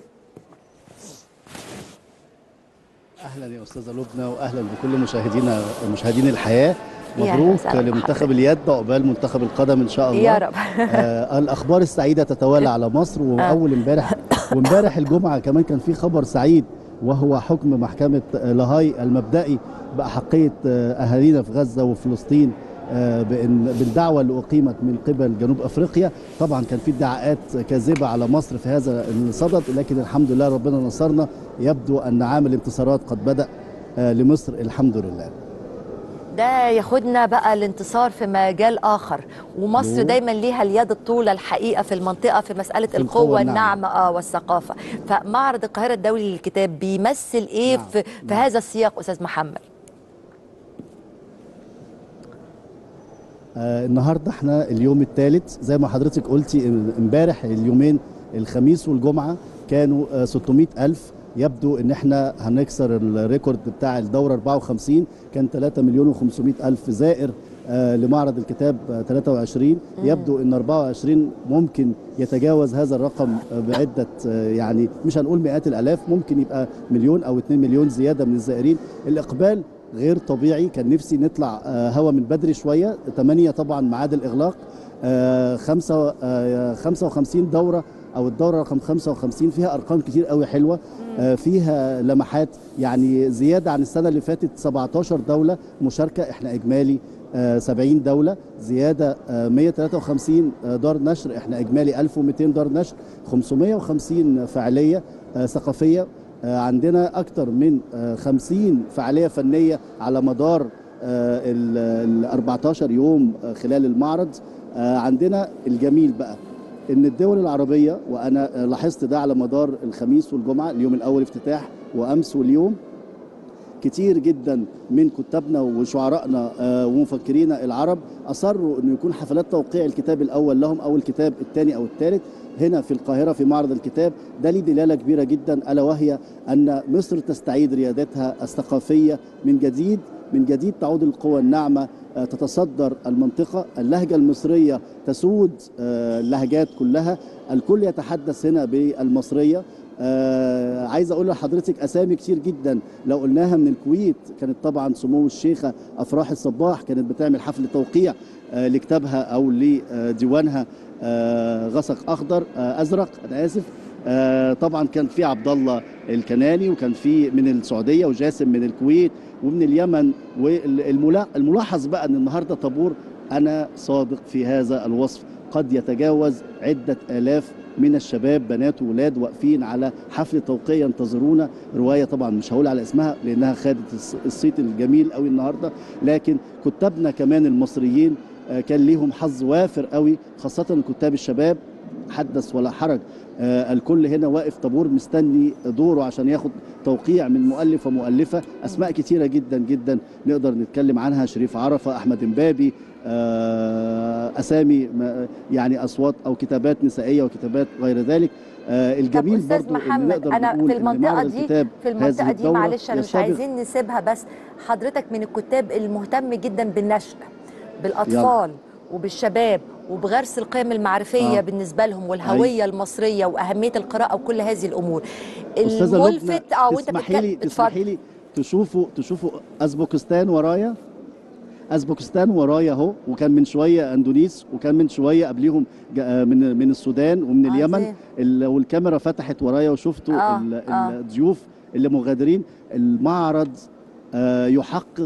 اهلا يا استاذه لبنى واهلا بكل مشاهدينا مشاهدين الحياه يا أهلا مبروك وسهلا لمنتخب بحضرتك. اليد عقبال منتخب القدم ان شاء الله يا رب. آه الاخبار السعيده تتوالى على مصر واول امبارح وامبارح الجمعه كمان كان في خبر سعيد وهو حكم محكمه لاهاي المبدئي باحقيه آه، اهالينا في غزه وفلسطين آه، بان بالدعوه اللي اقيمت من قبل جنوب افريقيا طبعا كان في ادعاءات كاذبه على مصر في هذا الصدد لكن الحمد لله ربنا نصرنا يبدو ان عام الانتصارات قد بدا آه، لمصر الحمد لله ده ياخدنا بقى الانتصار في مجال اخر ومصر مم. دايما ليها اليد الطولة الحقيقه في المنطقه في مساله في القوه القوة الناعمه اه والثقافه فمعرض القاهره الدولي للكتاب بيمثل ايه نعم، في, في هذا السياق استاذ محمد آه النهارده احنا اليوم الثالث زي ما حضرتك قلتي امبارح اليومين الخميس والجمعه كانوا آه 600 ألف يبدو ان احنا هنكسر الريكورد بتاع الدوره 54 كان 3 مليون و500 الف زائر آه لمعرض الكتاب آه 23 يبدو ان 24 ممكن يتجاوز هذا الرقم آه بعده آه يعني مش هنقول مئات الالاف ممكن يبقى مليون او 2 مليون زياده من الزائرين الاقبال غير طبيعي كان نفسي نطلع آه، هوا من بدري شويه 8 طبعا ميعاد الاغلاق آه، خمسة آه، 55 دوره او الدوره رقم 55 فيها ارقام كتير قوي حلوه آه، فيها لمحات يعني زياده عن السنه اللي فاتت 17 دوله مشاركه احنا اجمالي آه، 70 دوله زياده آه، 153 آه، دار نشر احنا اجمالي 1200 دار نشر 550 فعاليه آه، ثقافيه آه، عندنا أكثر من آه، 50 فعالية فنية على مدار ال 14 يوم آه، خلال المعرض آه، عندنا الجميل بقى ان الدول العربية وأنا آه، لاحظت ده على مدار الخميس والجمعة اليوم الأول افتتاح وأمس واليوم كتير جدا من كتابنا وشعرائنا آه، ومفكرينا العرب اصروا انه يكون حفلات توقيع الكتاب الاول لهم او الكتاب الثاني او الثالث هنا في القاهره في معرض الكتاب ده ليه دلاله كبيره جدا الا وهي ان مصر تستعيد ريادتها الثقافيه من جديد من جديد تعود القوى الناعمه آه، تتصدر المنطقه اللهجه المصريه تسود آه، اللهجات كلها الكل يتحدث هنا بالمصريه آه عايز اقول لحضرتك اسامي كتير جدا لو قلناها من الكويت كانت طبعا سمو الشيخه افراح الصباح كانت بتعمل حفل توقيع آه لكتابها او لديوانها آه غسق اخضر آه ازرق انا اسف آه طبعا كان في عبد الله الكناني وكان في من السعوديه وجاسم من الكويت ومن اليمن والملاحظ بقى ان النهارده طابور انا صادق في هذا الوصف قد يتجاوز عده الاف من الشباب بنات وولاد واقفين على حفل توقيع ينتظرونا روايه طبعا مش هقول على اسمها لانها خدت الص- الصيت الجميل قوي النهارده لكن كتابنا كمان المصريين آه، كان ليهم حظ وافر قوي خاصه كتاب الشباب حدث ولا حرج آه، الكل هنا واقف طابور مستني دوره عشان ياخد توقيع من مؤلف ومؤلفه اسماء كتيره جدا جدا نقدر نتكلم عنها شريف عرفه احمد امبابي آه، اسامي ما- يعني اصوات او كتابات نسائيه وكتابات غير ذلك آه، طب الجميل استاذ برضو إن محمد نقدر انا نقول في إن المنطقه معرض دي الكتاب في هذه المنطقه دي الدورة معلش انا مش يستبق- عايزين نسيبها بس حضرتك من الكتاب المهتم جدا بالنشء بالاطفال وبالشباب وبغرس القيم المعرفيه آه. بالنسبه لهم والهويه المصريه واهميه القراءه وكل هذه الامور استاذه لبنى الملفت اه وانت تسمحي لي بتتكلم تسمحي لي تشوفوا تشوفوا ازبكستان ورايا ازبكستان ورايا اهو وكان من شويه اندونيس وكان من شويه قبليهم جا- آه، من من السودان ومن عظيم. اليمن ال- والكاميرا فتحت ورايا وشفتوا آه، ال- آه. الضيوف اللي مغادرين المعرض آه، يحقق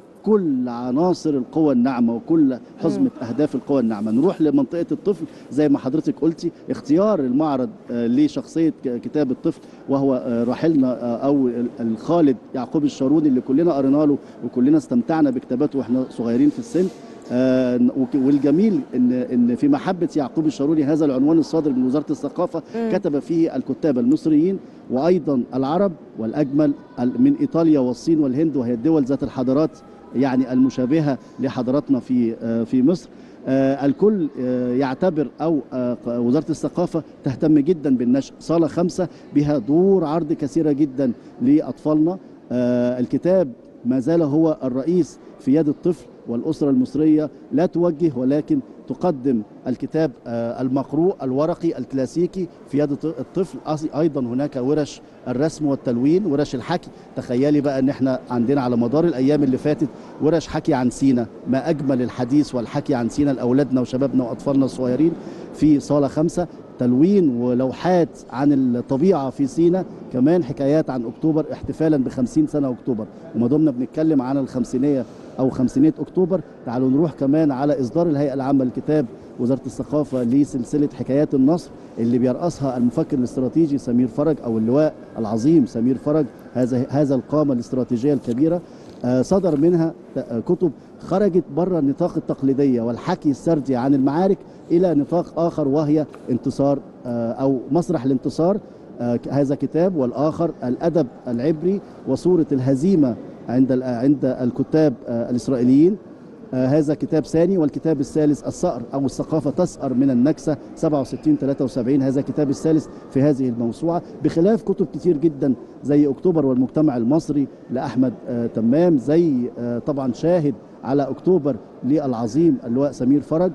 كل عناصر القوى الناعمه وكل حزمه اهداف القوى الناعمه نروح لمنطقه الطفل زي ما حضرتك قلتي اختيار المعرض آه، لشخصيه ك- كتاب الطفل وهو آه، راحلنا آه، او ال- الخالد يعقوب الشاروني اللي كلنا قرينا له وكلنا استمتعنا بكتاباته واحنا صغيرين في السن آه، وك- والجميل ان ان في محبه يعقوب الشاروني هذا العنوان الصادر من وزاره الثقافه مم. كتب فيه الكتاب المصريين وايضا العرب والاجمل ال- من ايطاليا والصين والهند وهي الدول ذات الحضارات يعني المشابهه لحضاراتنا في آه، في مصر آه، الكل آه، يعتبر او آه، ق- وزاره الثقافه تهتم جدا بالنشر صاله خمسه بها دور عرض كثيره جدا لاطفالنا آه، الكتاب ما زال هو الرئيس في يد الطفل والاسره المصريه لا توجه ولكن تقدم الكتاب آه، المقروء الورقي الكلاسيكي في يد الط- الطفل أص- ايضا هناك ورش الرسم والتلوين ورش الحكي تخيلي بقى ان احنا عندنا على مدار الايام اللي فاتت ورش حكي عن سينا ما اجمل الحديث والحكي عن سينا لاولادنا وشبابنا واطفالنا الصغيرين في صاله خمسه تلوين ولوحات عن الطبيعه في سينا كمان حكايات عن اكتوبر احتفالا ب 50 سنه اكتوبر وما دمنا بنتكلم عن الخمسينيه او خمسينيه اكتوبر تعالوا نروح كمان على اصدار الهيئه العامه للكتاب وزاره الثقافه لسلسله حكايات النصر اللي بيرأسها المفكر الاستراتيجي سمير فرج او اللواء العظيم سمير فرج هذا هذا القامه الاستراتيجيه الكبيره آه، صدر منها ت- آه، كتب خرجت بره النطاق التقليديه والحكي السردي عن المعارك الى نطاق اخر وهي انتصار آه، او مسرح الانتصار آه، ك- هذا كتاب والاخر الادب العبري وصوره الهزيمه عند ال- عند الكتاب آه، الاسرائيليين آه، هذا كتاب ثاني والكتاب الثالث الصقر او الثقافه تسأر من النكسه 67 73 هذا الكتاب الثالث في هذه الموسوعه بخلاف كتب كتير جدا زي اكتوبر والمجتمع المصري لاحمد آه، تمام زي آه، طبعا شاهد على اكتوبر للعظيم اللواء سمير فرج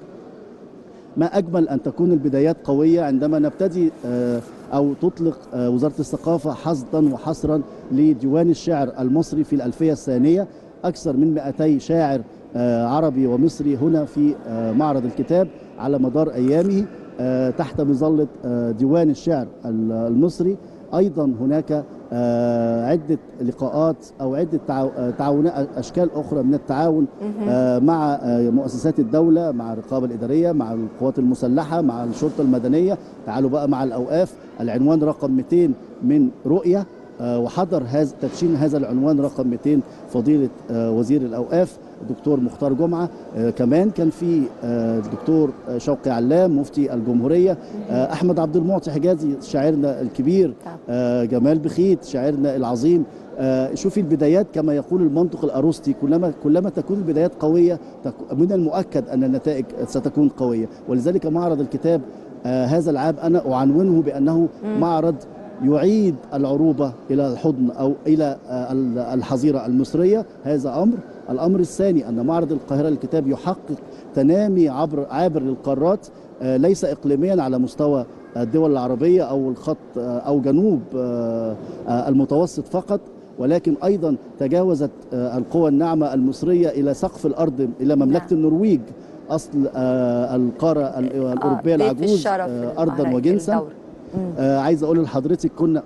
ما اجمل ان تكون البدايات قويه عندما نبتدي آه، او تطلق آه، وزاره الثقافه حصدا وحصرا لديوان الشعر المصري في الالفيه الثانيه اكثر من 200 شاعر آه، عربي ومصري هنا في آه، معرض الكتاب على مدار ايامه آه، تحت مظله آه، ديوان الشعر ال- المصري ايضا هناك آه، عده لقاءات او عده تعاو- آه، تعاونات اشكال اخرى من التعاون آه، مع آه، مؤسسات الدوله مع الرقابه الاداريه مع القوات المسلحه مع الشرطه المدنيه تعالوا بقى مع الاوقاف العنوان رقم 200 من رؤيه آه، وحضر هذا تدشين هذا العنوان رقم 200 فضيله آه، وزير الاوقاف الدكتور مختار جمعه آه، كمان كان في آه، الدكتور آه، شوقي علام مفتي الجمهوريه آه، احمد عبد المعطي حجازي شاعرنا الكبير طبعا. آه، جمال بخيت شاعرنا العظيم آه، شوفي البدايات كما يقول المنطق الأروستي كلما كلما تكون البدايات قوية تك- من المؤكد أن النتائج ستكون قوية ولذلك معرض الكتاب آه، هذا العام أنا أعنونه بأنه معرض يعيد العروبة إلى الحضن أو إلى آه، ال- الحظيرة المصرية هذا أمر الأمر الثاني أن معرض القاهرة للكتاب يحقق تنامي عبر عابر للقارات آه، ليس إقليميا على مستوى الدول العربية أو الخط آه، أو جنوب آه، آه، المتوسط فقط ولكن ايضا تجاوزت آه، القوى الناعمه المصريه الى سقف الارض الى مملكه نعم. النرويج اصل آه، القاره ال- الاوروبيه آه، ضيف العجوز الشرف آه، في ارضا المعرض وجنسا الدوري. مم. آه، عايز اقول لحضرتك كنا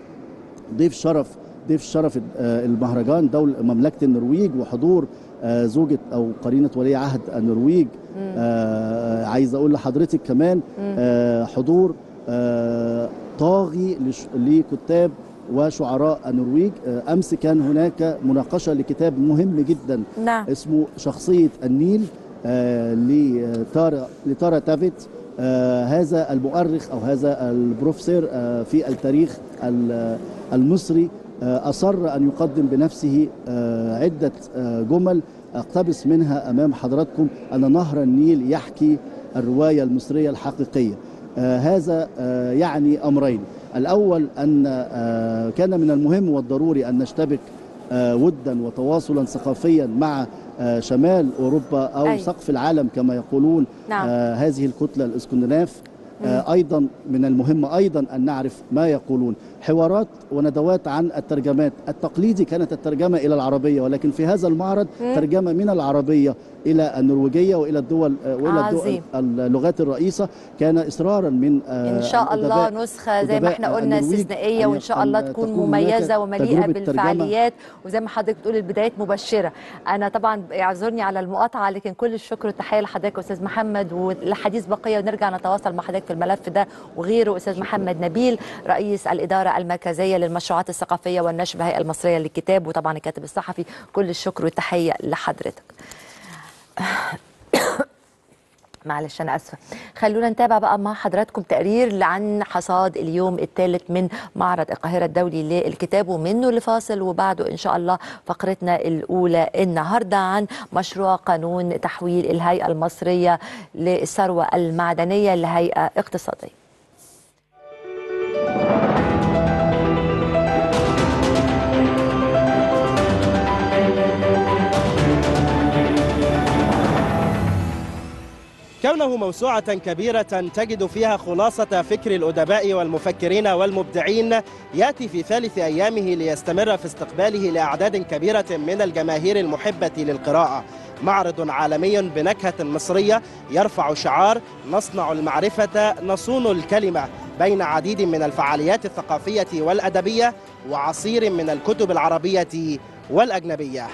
ضيف شرف ضيف شرف آه، المهرجان دول مملكه النرويج وحضور آه، زوجة او قرينه ولي عهد النرويج آه، عايز اقول لحضرتك كمان آه، حضور آه، طاغي لش- لكتاب وشعراء النرويج آه، امس كان هناك مناقشه لكتاب مهم جدا نعم اسمه شخصية النيل آه، لتارا لتارا تافيت آه، هذا المؤرخ أو هذا البروفيسور آه، في التاريخ ال- المصري آه، أصر أن يقدم بنفسه آه، عدة آه، جمل أقتبس منها أمام حضراتكم أن نهر النيل يحكي الرواية المصرية الحقيقية آه، هذا آه، يعني أمرين الأول أن آه، كان من المهم والضروري أن نشتبك آه، ودا وتواصلا ثقافيا مع آه، شمال اوروبا او أيوة. أي. سقف العالم كما يقولون نعم. آه هذه الكتله الاسكندناف آه، ايضا من المهم ايضا ان نعرف ما يقولون حوارات وندوات عن الترجمات التقليدي كانت الترجمه الى العربيه ولكن في هذا المعرض ترجمه من العربيه الى النرويجيه والى الدول آه، والى الدول عظيم. اللغات الرئيسه كان اصرارا من آه، ان شاء الله الأدباء- نسخه زي ما أدباء احنا قلنا النرويج استثنائيه أن وان شاء الله أن تكون تكون مميزه هناك ومليئه تجربة ترجمة. بالفعاليات وزي ما حضرتك بتقول البدايات مبشره انا طبعا اعذرني على المقاطعه لكن كل الشكر والتحيه لحضرتك استاذ محمد والحديث بقيه ونرجع نتواصل مع حضرتك في الملف ده وغيره استاذ محمد نبيل رئيس الاداره المركزيه للمشروعات الثقافيه والنشر بالهيئه المصريه للكتاب وطبعا الكاتب الصحفي كل الشكر والتحيه لحضرتك معلش انا اسفه خلونا نتابع بقى مع حضراتكم تقرير عن حصاد اليوم الثالث من معرض القاهره الدولي للكتاب ومنه لفاصل وبعده ان شاء الله فقرتنا الاولى النهارده عن مشروع قانون تحويل الهيئه المصريه للثروه المعدنيه لهيئه اقتصاديه كونه موسوعة كبيرة تجد فيها خلاصة فكر الأدباء والمفكرين والمبدعين يأتي في ثالث أيامه ليستمر في استقباله لأعداد كبيرة من الجماهير المحبة للقراءة معرض عالمي بنكهة مصرية يرفع شعار نصنع المعرفة نصون الكلمة بين عديد من الفعاليات الثقافية والأدبية وعصير من الكتب العربية والأجنبية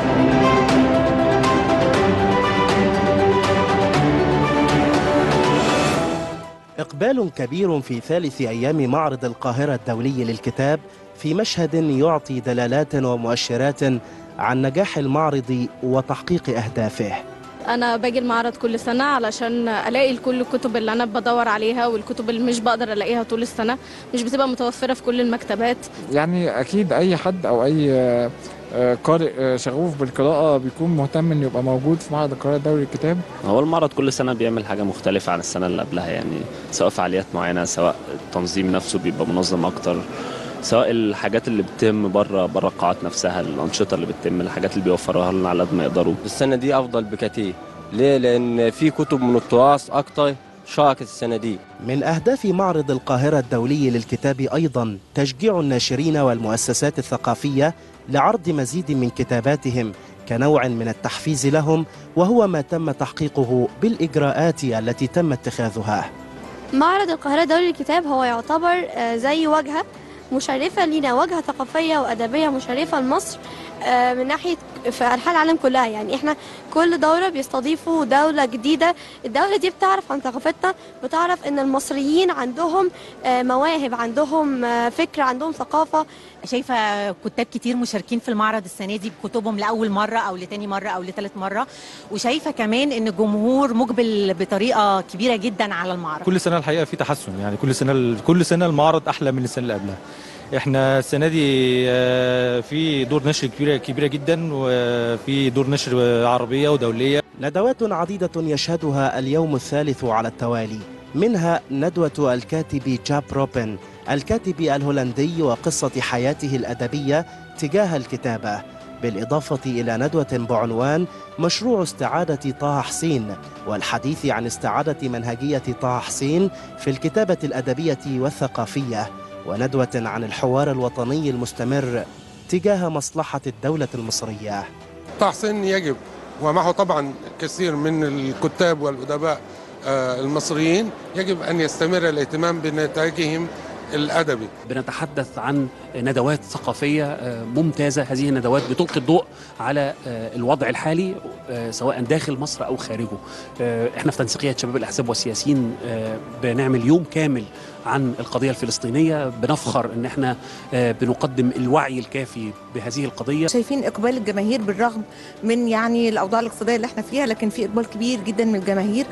إقبال كبير في ثالث أيام معرض القاهرة الدولي للكتاب في مشهد يعطي دلالات ومؤشرات عن نجاح المعرض وتحقيق أهدافه انا باجي المعرض كل سنه علشان الاقي كل الكتب اللي انا بدور عليها والكتب اللي مش بقدر الاقيها طول السنه مش بتبقى متوفره في كل المكتبات يعني اكيد اي حد او اي آه، آه، قارئ آه، شغوف بالقراءه بيكون مهتم انه يبقى موجود في معرض القاهره الدولي للكتاب هو المعرض كل سنة بيعمل حاجة مختلفة عن السنة اللي قبلها يعني سواء فعاليات معينة سواء التنظيم نفسه بيبقى منظم أكتر سواء الحاجات اللي بتتم بره بره القاعات نفسها الأنشطة اللي بتتم الحاجات اللي بيوفروها لنا على قد ما يقدروا السنة دي أفضل بكتير ليه؟ لأن في كتب من التراث أكتر شاركت السنة دي من أهداف معرض القاهرة الدولي للكتاب أيضا تشجيع الناشرين والمؤسسات الثقافية لعرض مزيد من كتاباتهم كنوع من التحفيز لهم وهو ما تم تحقيقه بالإجراءات التي تم اتخاذها معرض القاهرة الدولي للكتاب هو يعتبر آه، زي واجهة مشرفة لينا واجهة ثقافية وأدبية مشرفة لمصر آه، من ناحية في أنحاء العالم كلها يعني احنا كل دورة بيستضيفوا دولة جديدة الدولة دي بتعرف عن ثقافتنا بتعرف ان المصريين عندهم آه، مواهب عندهم آه، فكر عندهم ثقافة شايفه كتاب كتير مشاركين في المعرض السنه دي بكتبهم لاول مره او لتاني مره او لتالت مره وشايفه كمان ان الجمهور مقبل بطريقه كبيره جدا على المعرض كل سنه الحقيقه في تحسن يعني كل سنه كل سنه المعرض احلى من السنه اللي قبلها احنا السنه دي آه، في دور نشر كبيره كبيره جدا وفي دور نشر عربيه ودوليه ندوات عديدة يشهدها اليوم الثالث على التوالي منها ندوة الكاتب جاب روبن الكاتب الهولندي وقصة حياته الأدبية تجاه الكتابة بالإضافة إلى ندوة بعنوان مشروع استعادة طه حسين والحديث عن استعادة منهجية طه حسين في الكتابة الأدبية والثقافية وندوة عن الحوار الوطني المستمر تجاه مصلحة الدولة المصرية تحسين يجب ومعه طبعا كثير من الكتاب والأدباء آه، المصريين يجب أن يستمر الاهتمام بنتاجهم الأدبي بنتحدث عن ندوات ثقافية آه، ممتازة هذه الندوات بتلقي الضوء على آه، الوضع الحالي آه، سواء داخل مصر أو خارجه آه، احنا في تنسيقية شباب الأحزاب والسياسيين آه، بنعمل يوم كامل عن القضية الفلسطينية بنفخر ان احنا آه، بنقدم الوعي الكافي بهذه القضية شايفين اقبال الجماهير بالرغم من يعني الاوضاع الاقتصاديه اللي احنا فيها لكن في اقبال كبير جدا من الجماهير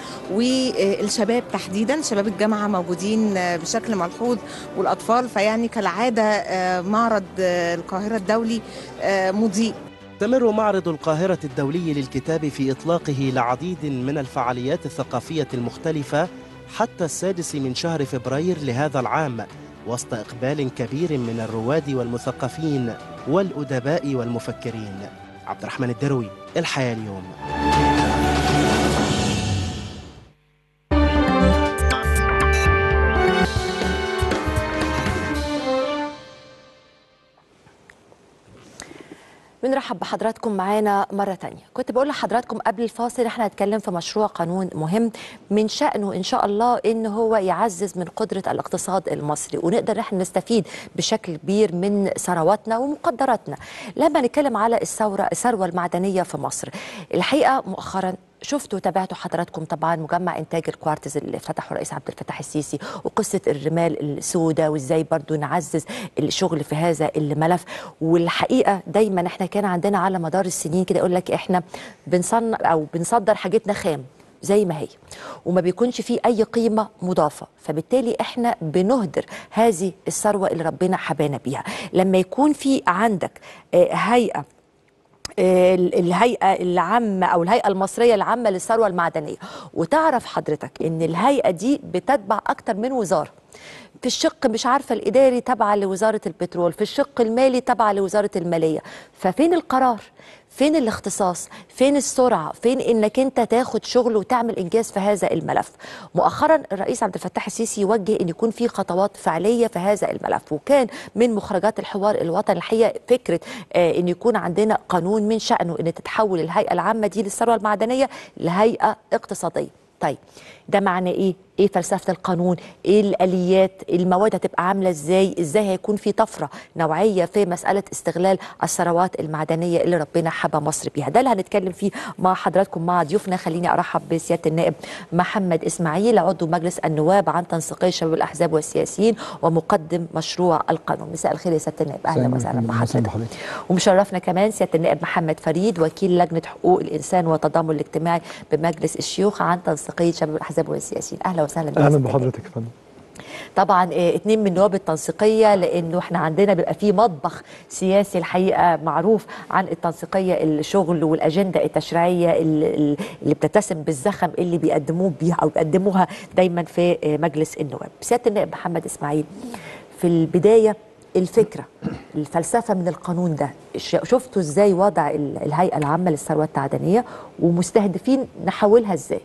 والشباب تحديدا شباب الجامعه موجودين بشكل ملحوظ والاطفال فيعني كالعاده آه، معرض آه، القاهره الدولي آه، مضيء يستمر معرض القاهرة الدولي للكتاب في إطلاقه لعديد من الفعاليات الثقافية المختلفة حتى السادس من شهر فبراير لهذا العام وسط إقبال كبير من الرواد والمثقفين والأدباء والمفكرين عبد الرحمن الدروي الحياة اليوم بنرحب بحضراتكم معانا مرة تانية كنت بقول لحضراتكم قبل الفاصل احنا هنتكلم في مشروع قانون مهم من شأنه إن شاء الله إن هو يعزز من قدرة الاقتصاد المصري ونقدر احنا نستفيد بشكل كبير من ثرواتنا ومقدراتنا لما نتكلم على الثورة الثروة المعدنية في مصر الحقيقة مؤخرا شفتوا وتابعتوا حضراتكم طبعا مجمع انتاج الكوارتز اللي فتحه الرئيس عبد الفتاح السيسي وقصه الرمال السوداء وازاي برضو نعزز الشغل في هذا الملف والحقيقه دايما احنا كان عندنا على مدار السنين كده يقول لك احنا بنصنع او بنصدر حاجتنا خام زي ما هي وما بيكونش فيه اي قيمه مضافه فبالتالي احنا بنهدر هذه الثروه اللي ربنا حبانا بيها لما يكون في عندك آه، هيئه ال- الهيئه العامه او الهيئه المصريه العامه للثروه المعدنيه وتعرف حضرتك ان الهيئه دي بتتبع اكتر من وزاره في الشق مش عارفه الاداري تابعه لوزاره البترول في الشق المالي تابعه لوزاره الماليه ففين القرار فين الاختصاص فين السرعه فين انك انت تاخد شغل وتعمل انجاز في هذا الملف مؤخرا الرئيس عبد الفتاح السيسي وجه ان يكون في خطوات فعليه في هذا الملف وكان من مخرجات الحوار الوطني الحقيقه فكره آه ان يكون عندنا قانون من شانه ان تتحول الهيئه العامه دي للثروه المعدنيه لهيئه اقتصاديه طيب ده معنى ايه ايه فلسفه القانون ايه الاليات المواد هتبقى عامله ازاي ازاي هيكون في طفره نوعيه في مساله استغلال الثروات المعدنيه اللي ربنا حبى مصر بيها ده اللي هنتكلم فيه مع حضراتكم مع ضيوفنا خليني ارحب بسياده النائب محمد اسماعيل عضو مجلس النواب عن تنسيقيه شباب الاحزاب والسياسيين ومقدم مشروع القانون مساء الخير يا سياده النائب اهلا وسهلا بحضرتك ومشرفنا كمان سياده النائب محمد فريد وكيل لجنه حقوق الانسان والتضامن الاجتماعي بمجلس الشيوخ عن تنسيقيه شباب الاحزاب والسياسيين اهلا وسهلا بك يا اهلا سيادة بحضرتك يا فندم طبعا آه، اتنين من نواب التنسيقيه لانه احنا عندنا بيبقى في مطبخ سياسي الحقيقه معروف عن التنسيقيه الشغل والاجنده التشريعيه اللي اللي بتتسم بالزخم اللي بيقدموه بيها او بيقدموها دايما في آه، مجلس النواب. سياده النائب محمد اسماعيل في البدايه الفكره الفلسفه من القانون ده ش- شفتوا ازاي وضع ال- الهيئه العامه للثروه التعدنيه ومستهدفين نحولها ازاي؟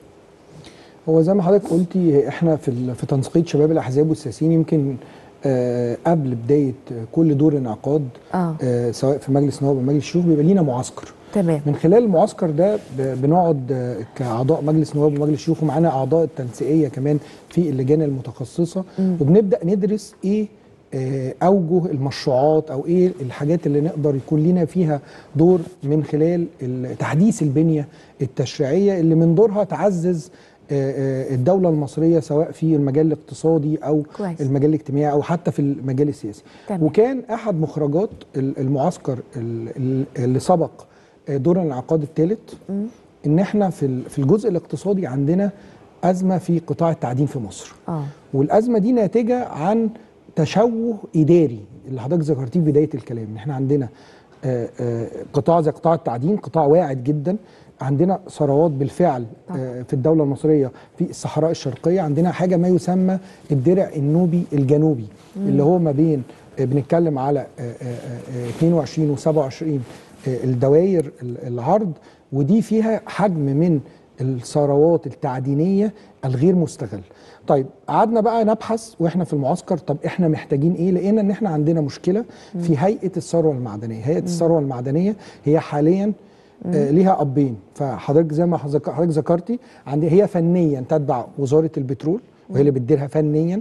هو زي ما حضرتك قلتي احنا في ال- في تنسيقيه شباب الاحزاب والسياسيين يمكن آه قبل بدايه كل دور انعقاد اه آه سواء في مجلس النواب او مجلس الشيوخ بيبقى لينا معسكر تمام من خلال المعسكر ده ب- بنقعد آه، كاعضاء مجلس نواب ومجلس الشيوخ ومعانا اعضاء التنسيقيه كمان في اللجان المتخصصه مم. وبنبدا ندرس ايه آه، اوجه المشروعات او ايه الحاجات اللي نقدر يكون لينا فيها دور من خلال ال- تحديث البنيه التشريعيه اللي من دورها تعزز آه، آه، الدوله المصريه سواء في المجال الاقتصادي او كويس. المجال الاجتماعي او حتى في المجال السياسي تمام. وكان احد مخرجات ال- المعسكر ال- ال- اللي سبق آه، دور الانعقاد الثالث مم. ان احنا في ال- في الجزء الاقتصادي عندنا ازمه في قطاع التعدين في مصر اه والازمه دي ناتجه عن تشوه اداري اللي حضرتك ذكرتيه في بدايه الكلام ان احنا عندنا آه، آه، قطاع زي قطاع التعدين قطاع واعد جدا عندنا ثروات بالفعل آه، في الدوله المصريه في الصحراء الشرقيه عندنا حاجه ما يسمى الدرع النوبي الجنوبي مم. اللي هو ما بين آه، بنتكلم على آه، آه، آه، 22 و27 الدوائر ال- العرض ودي فيها حجم من الثروات التعدينيه الغير مستغل طيب قعدنا بقى نبحث واحنا في المعسكر طب احنا محتاجين ايه لقينا ان احنا عندنا مشكله في هيئه الثروه المعدنيه هيئه الثروه المعدنيه هي حاليا آه ليها ابين فحضرتك زي ما حضرتك حضرتك ذكرتي عندي هي فنيا تتبع وزاره البترول وهي اللي بتديرها فنيا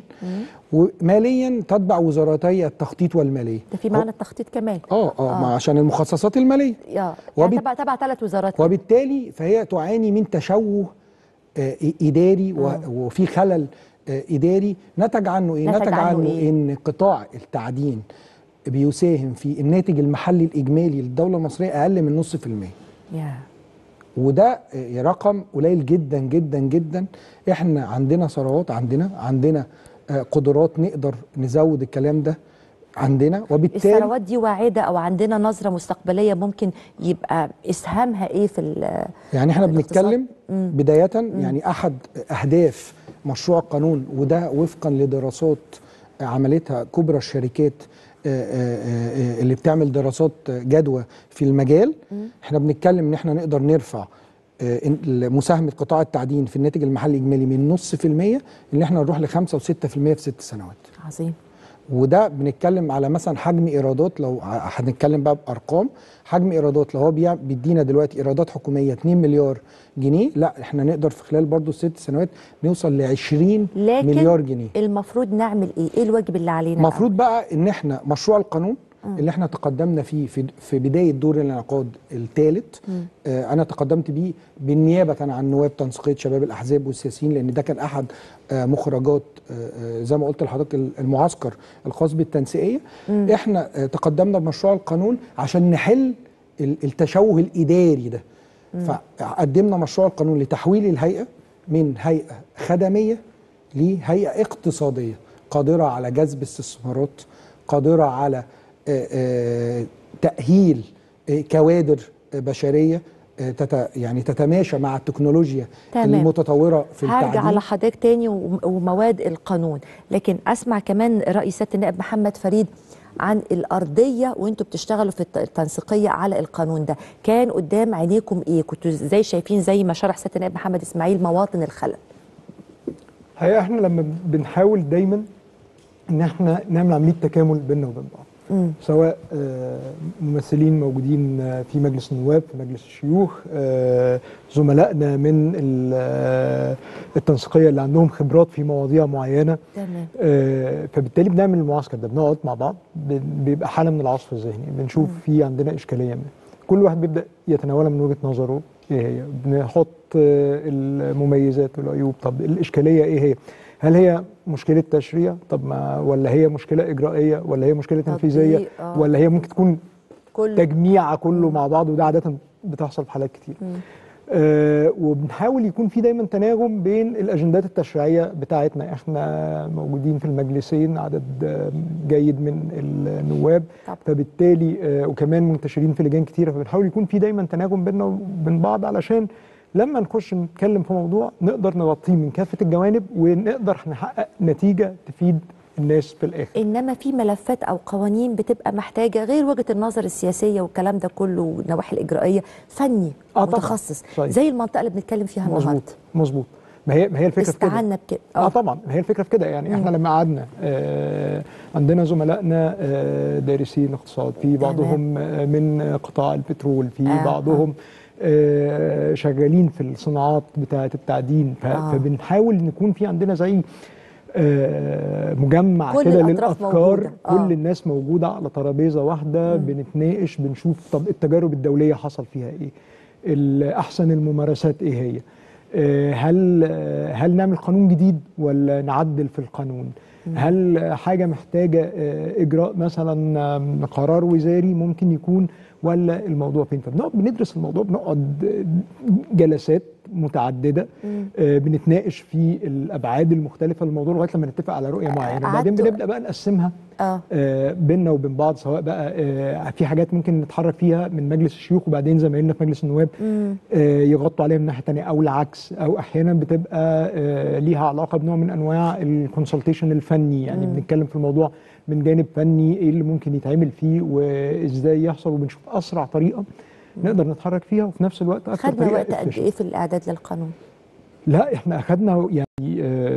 وماليا تتبع وزارتي التخطيط والماليه ده في معنى التخطيط كمان اه اه ما عشان المخصصات الماليه يا يعني وبت- تبع تبع ثلاث وزارات وبالتالي فهي تعاني من تشوه آه، اداري و- وفي خلل آه، اداري نتج عنه ايه؟ نتج نتج عنه عنه إيه؟ ان قطاع التعدين بيساهم في الناتج المحلي الاجمالي للدوله المصريه اقل من نص في المية يا وده آه، رقم قليل جدا جدا جدا احنا عندنا ثروات عندنا عندنا آه، قدرات نقدر نزود الكلام ده عندنا وبالتالي الثروات دي واعده او عندنا نظره مستقبليه ممكن يبقى اسهامها ايه في ال- يعني احنا الاقتصاد؟ بنتكلم مم. بداية يعني أحد أهداف مشروع القانون وده وفقا لدراسات عملتها كبرى الشركات آه، آه، آه، اللي بتعمل دراسات جدوى في المجال احنا بنتكلم ان احنا نقدر نرفع آه، إن- مساهمة قطاع التعدين في الناتج المحلي الإجمالي من نص في المية ان احنا نروح لخمسة وستة في المية في ست سنوات عظيم وده بنتكلم على مثلا حجم ايرادات لو ه- هنتكلم بقى بارقام حجم ايرادات لو هو بيع- بيدينا دلوقتي ايرادات حكوميه 2 مليار جنيه لا احنا نقدر في خلال برضو الست سنوات نوصل ل 20 لكن مليار جنيه المفروض نعمل ايه ايه الواجب اللي علينا المفروض بقى ان احنا مشروع القانون اللي احنا تقدمنا فيه في في بدايه دور الانعقاد الثالث مم. آه انا تقدمت بيه بالنيابه عن نواب تنسيقيه شباب الاحزاب والسياسيين لان ده كان احد آه مخرجات آه آه، زي ما قلت لحضرتك المعسكر الخاص بالتنسيقيه مم. احنا آه تقدمنا بمشروع القانون عشان نحل ال- التشوه الاداري ده مم. فقدمنا مشروع القانون لتحويل الهيئه من هيئه خدميه لهيئه اقتصاديه قادره على جذب استثمارات قادره على آه، آه، تاهيل آه، كوادر آه، بشريه آه، تت يعني تتماشى مع التكنولوجيا تمام. المتطوره في هرجع التعدين على حضرتك تاني وم- ومواد القانون لكن اسمع كمان راي سياده النائب محمد فريد عن الارضيه وانتوا بتشتغلوا في الت- التنسيقيه على القانون ده كان قدام عينيكم ايه كنتوا ازاي شايفين زي ما شرح سياده النائب محمد اسماعيل مواطن الخلل الحقيقه احنا لما بنحاول دايما ان احنا نعمل عمليه تكامل بيننا وبين بعض مم. سواء آه، ممثلين موجودين آه، في مجلس النواب في مجلس الشيوخ آه، زملائنا من ال- آه، التنسيقيه اللي عندهم خبرات في مواضيع معينه تمام آه، فبالتالي بنعمل المعسكر ده بنقعد مع بعض بن- بيبقى حاله من العصف الذهني بنشوف في عندنا اشكاليه ما كل واحد بيبدا يتناولها من وجهه نظره ايه هي بنحط آه، المميزات والعيوب طب الاشكاليه ايه هي هل هي مشكله تشريع طب ما ولا هي مشكله اجرائيه ولا هي مشكله تنفيذيه تطبيق، آه. ولا هي ممكن تكون كله. تجميع كله مع بعض وده عاده بتحصل في حالات كتير مم. آه، وبنحاول يكون في دايما تناغم بين الاجندات التشريعيه بتاعتنا احنا موجودين في المجلسين عدد آه، جيد من النواب طبعا. فبالتالي آه، وكمان منتشرين في لجان كتيره فبنحاول يكون في دايما تناغم بيننا وبين بعض علشان لما نخش نتكلم في موضوع نقدر نغطيه من كافه الجوانب ونقدر نحقق نتيجه تفيد الناس في الاخر انما في ملفات او قوانين بتبقى محتاجه غير وجهه النظر السياسيه والكلام ده كله والنواحي الاجرائيه فني آه طبعاً. متخصص صحيح. زي المنطقه اللي بنتكلم فيها النهارده مظبوط مظبوط ما هي ما هي الفكره في كده استعنا بكده اه طبعا ما هي الفكره في كده يعني احنا مم. لما قعدنا آه عندنا زملائنا آه دارسين اقتصاد في بعضهم آه من قطاع البترول في آه، بعضهم آه شغالين في الصناعات بتاعه التعدين ف- آه. فبنحاول نكون في عندنا زي آه، مجمع كل كده الأطراف للافكار موجودة. آه. كل الناس موجوده على ترابيزه واحده مم. بنتناقش بنشوف طب التجارب الدوليه حصل فيها ايه ال- احسن الممارسات ايه هي آه، هل آه، هل نعمل قانون جديد ولا نعدل في القانون هل آه، حاجه محتاجه آه، اجراء مثلا آم، قرار وزاري ممكن يكون ولا الموضوع فين فبنقعد بندرس الموضوع بنقعد آه، جلسات متعدده مم. آه، بنتناقش في الابعاد المختلفه للموضوع لغايه لما نتفق على رؤيه معينه وبعدين قعدتوا- بنبدا بقى نقسمها اه آه، بيننا وبين بعض سواء بقى آه، في حاجات ممكن نتحرك فيها من مجلس الشيوخ وبعدين زمايلنا في مجلس النواب مم. آه، يغطوا عليها من ناحيه تانية او العكس او احيانا بتبقى آه، ليها علاقه بنوع من انواع الكونسلتيشن الفني يعني مم. بنتكلم في الموضوع من جانب فني ايه اللي ممكن يتعمل فيه وازاي يحصل وبنشوف اسرع طريقه نقدر نتحرك فيها وفي نفس الوقت اكثر خدنا طريقه وقت قد efficient. ايه في الاعداد للقانون لا احنا اخذنا يعني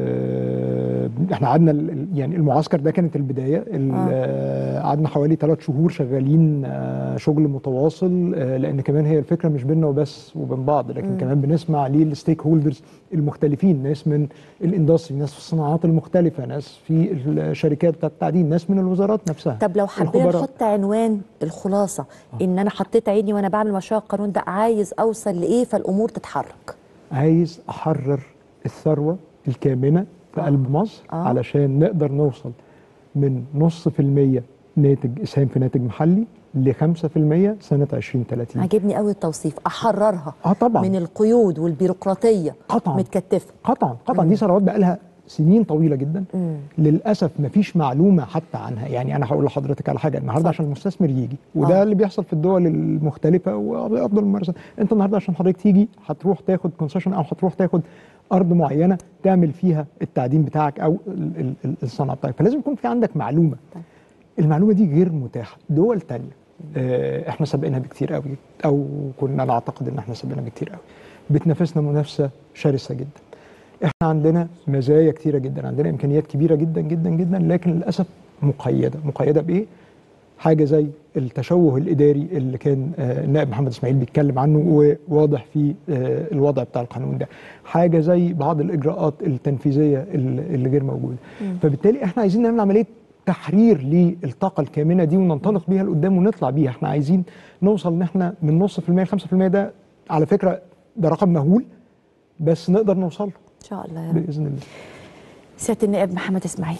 آه احنا قعدنا ال- ال- يعني المعسكر ده كانت البدايه ال- آه. آه، قعدنا حوالي ثلاث شهور شغالين آه شغل متواصل آه لان كمان هي الفكره مش بيننا وبس وبين بعض لكن مم. كمان بنسمع للستيك هولدرز المختلفين ناس من الاندستري ناس في الصناعات المختلفه ناس في الشركات بتاعت التعدين ناس من الوزارات نفسها طب لو حبينا الخبراء. نحط عنوان الخلاصه ان انا حطيت عيني وانا بعمل مشروع القانون ده عايز اوصل لايه فالامور تتحرك عايز احرر الثروه الكامنه في قلب مصر آه. علشان نقدر نوصل من نص في المية ناتج اسهام في ناتج محلي ل 5% سنه 2030 عجبني قوي التوصيف احررها اه طبعا من القيود والبيروقراطيه قطعا متكتفه قطعا قطعا دي ثروات بقى لها سنين طويله جدا مم. للاسف مفيش معلومه حتى عنها يعني انا هقول لحضرتك على حاجه النهارده عشان المستثمر يجي وده آه. اللي بيحصل في الدول المختلفه وافضل الممارسات انت النهارده عشان حضرتك تيجي هتروح تاخد كونسيشن او هتروح تاخد ارض معينه تعمل فيها التعدين بتاعك او ال- ال- ال- الصنعه بتاعك فلازم يكون في عندك معلومه المعلومه دي غير متاحه دول تانية آه، احنا سابقينها بكتير قوي او كنا نعتقد ان احنا سابقينها بكتير قوي بتنافسنا منافسه شرسه جدا احنا عندنا مزايا كتيره جدا عندنا امكانيات كبيره جدا جدا جدا لكن للاسف مقيده مقيده بايه حاجه زي التشوه الاداري اللي كان آه، النائب محمد اسماعيل بيتكلم عنه وواضح في آه، الوضع بتاع القانون ده حاجه زي بعض الاجراءات التنفيذيه اللي اللي غير موجوده مم. فبالتالي احنا عايزين نعمل عمليه تحرير للطاقه الكامنه دي وننطلق بيها لقدام ونطلع بيها احنا عايزين نوصل ان احنا من نص في المية ل 5% ده على فكره ده رقم مهول بس نقدر نوصل له ان شاء الله يا رب باذن الله سياده النائب محمد اسماعيل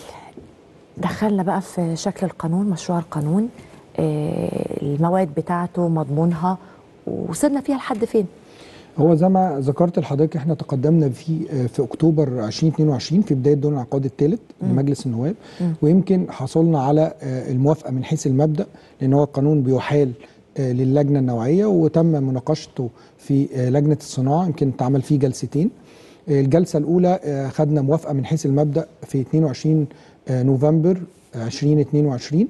دخلنا بقى في شكل القانون مشروع القانون آه، المواد بتاعته مضمونها وصلنا فيها لحد فين هو زي ما ذكرت لحضرتك احنا تقدمنا في في اكتوبر 2022 في بدايه دور العقاد الثالث مم. لمجلس النواب مم. ويمكن حصلنا على آه، الموافقه من حيث المبدا لان هو القانون بيحال آه، للجنه النوعيه وتم مناقشته في آه، لجنه الصناعه يمكن اتعمل فيه جلستين آه، الجلسه الاولى آه، خدنا موافقه من حيث المبدا في 22 آه، نوفمبر 2022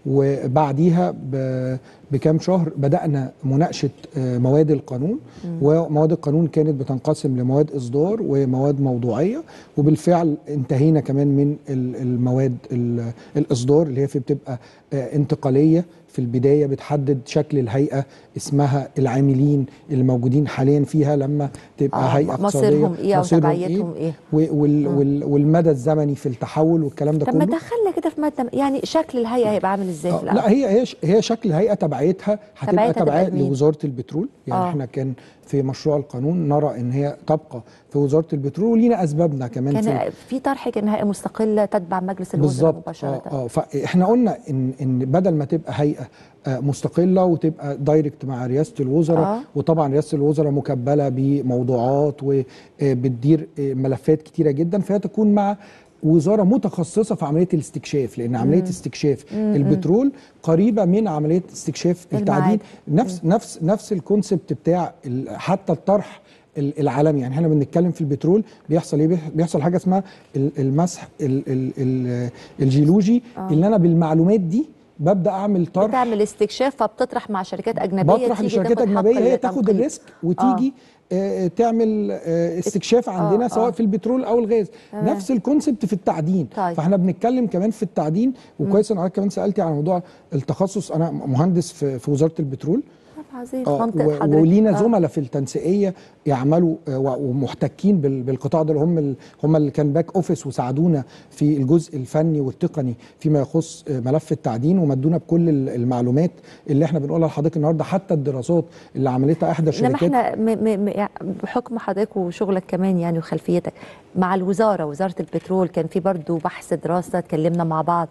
وبعديها ب- بكام شهر بدأنا مناقشة آه، مواد القانون مم. ومواد القانون كانت بتنقسم لمواد إصدار ومواد موضوعية وبالفعل انتهينا كمان من ال- المواد ال- الإصدار اللي هي في بتبقى آه، انتقالية في البداية بتحدد شكل الهيئة اسمها العاملين اللي موجودين حاليا فيها لما تبقى آه، هيئة اقتصادية مصيرهم ايه او مصيرهم تبعيتهم ايه و- وال وال والمدى الزمني في التحول والكلام ده طب ما كله دخلنا كده في ماده يعني شكل الهيئه هيبقى عامل ازاي في لا الأول؟ هي هي ش- هي شكل الهيئه تبعيتها هتبقى تبعيتها تبقى تبعيه لمين؟ لوزاره البترول يعني آه. آه. احنا كان في مشروع القانون نرى ان هي تبقى في وزاره البترول ولينا اسبابنا كمان في كان في طرح كان هيئه مستقله تتبع مجلس الوزراء بالظبط مباشره اه اه فاحنا قلنا ان ان بدل ما تبقى هيئه آه، مستقله وتبقى دايركت مع رئاسه الوزراء آه. آه. وطبعا رئاسه الوزراء مكبله بموضوعات وبتدير ملفات كتيره جدا فهي تكون مع وزاره متخصصه في عمليه الاستكشاف لان عمليه مم. استكشاف مم. البترول قريبه من عمليه استكشاف التعدين المعادن. نفس نفس نفس الكونسبت بتاع ال- حتى الطرح ال- العالمي يعني احنا بنتكلم في البترول بيحصل ايه بيح- بيحصل حاجه اسمها ال- المسح ال- ال- ال- الجيولوجي آه. اللي انا بالمعلومات دي ببدا اعمل طرح بتعمل استكشاف فبتطرح مع شركات اجنبيه بطرح تيجي لشركات تاخد حق اجنبيه هي تاخد التنقيب. الريسك وتيجي آه. تعمل آه استكشاف عندنا آه. سواء في البترول او الغاز تمام. نفس الكونسبت في التعدين طيب. فاحنا بنتكلم كمان في التعدين وكويس ان حضرتك كمان سالتي على موضوع التخصص انا مهندس في, في وزاره البترول طب عظيم آه، منطقه و- حضرتك ولينا آه. زملاء في التنسيقيه يعملوا آه، و- ومحتكين بال- بالقطاع ده اللي هم ال- هم اللي كان باك اوفيس وساعدونا في الجزء الفني والتقني فيما يخص آه، ملف التعدين ومدونا بكل ال- المعلومات اللي احنا بنقولها لحضرتك النهارده حتى الدراسات اللي عملتها احدى انما الشركات احنا م م م يعني بحكم حضرتك وشغلك كمان يعني وخلفيتك مع الوزاره وزاره البترول كان في برضو بحث دراسه اتكلمنا مع بعض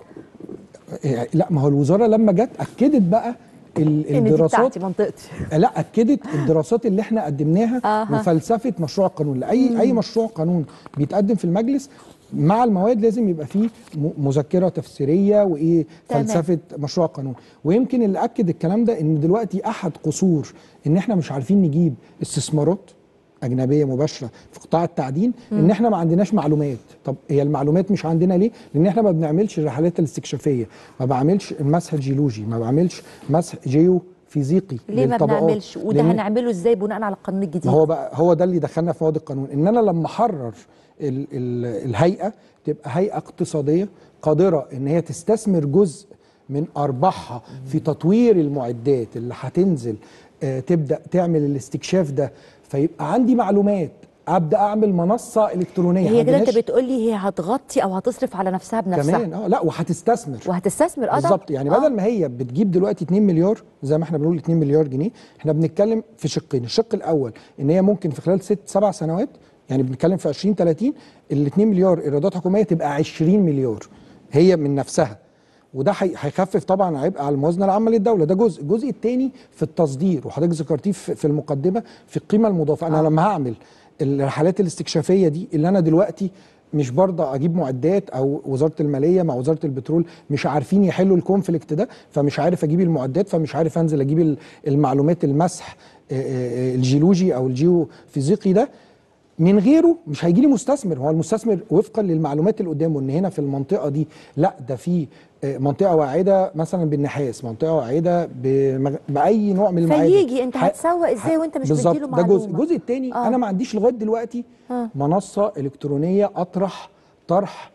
آه، لا ما هو الوزاره لما جت اكدت بقى ال- ان دي الدراسات بتاعتي منطقتي لا اكدت الدراسات اللي احنا قدمناها أها. وفلسفه مشروع القانون لاي اي مشروع قانون بيتقدم في المجلس مع المواد لازم يبقى فيه م- مذكره تفسيريه وايه تمام. فلسفه مشروع القانون ويمكن اللي اكد الكلام ده ان دلوقتي احد قصور ان احنا مش عارفين نجيب استثمارات اجنبيه مباشره في قطاع التعدين ان مم. احنا ما عندناش معلومات طب هي المعلومات مش عندنا ليه لان احنا ما بنعملش الرحلات الاستكشافيه ما بعملش المسح الجيولوجي ما بعملش مسح جيو فيزيقي ليه ما للطبقات. بنعملش وده لأن- هنعمله ازاي بناء على القانون الجديد ما هو بقى هو ده اللي دخلنا في مواد القانون ان انا لما احرر ال ال الهيئه تبقى هيئه اقتصاديه قادره ان هي تستثمر جزء من ارباحها في تطوير المعدات اللي هتنزل آه تبدا تعمل الاستكشاف ده فيبقى عندي معلومات ابدا اعمل منصه الكترونيه هي كده انت عندناش- بتقولي هي هتغطي او هتصرف على نفسها بنفسها كمان اه لا وهتستثمر وهتستثمر اه بالظبط طبعاً. يعني بدل ما هي بتجيب دلوقتي 2 مليار زي ما احنا بنقول 2 مليار جنيه احنا بنتكلم في شقين الشق الاول ان هي ممكن في خلال ست سبع سنوات يعني بنتكلم في 20 30 ال 2 مليار ايرادات حكوميه تبقى 20 مليار هي من نفسها وده هي- هيخفف طبعا عبء على الموازنه العامه للدوله ده جزء الجزء الثاني في التصدير وحضرتك ذكرتيه في في المقدمه في القيمه المضافه انا آه. لما هعمل الرحلات الاستكشافيه دي اللي انا دلوقتي مش برضه اجيب معدات او وزاره الماليه مع وزاره البترول مش عارفين يحلوا الكونفليكت ده فمش عارف اجيب المعدات فمش عارف انزل اجيب ال- المعلومات المسح آه، آه، الجيولوجي او الجيوفيزيقي ده من غيره مش هيجي لي مستثمر هو المستثمر وفقا للمعلومات اللي قدامه ان هنا في المنطقه دي لا ده في آه، منطقه واعده مثلا بالنحاس منطقه واعده بمغ... باي نوع من المعادن فيجي انت ح- هتسوق ازاي وانت مش بالظبط مديله ده جزء معلومه الجزء الثاني آه. انا ما عنديش لغايه دلوقتي آه. منصه الكترونيه اطرح طرح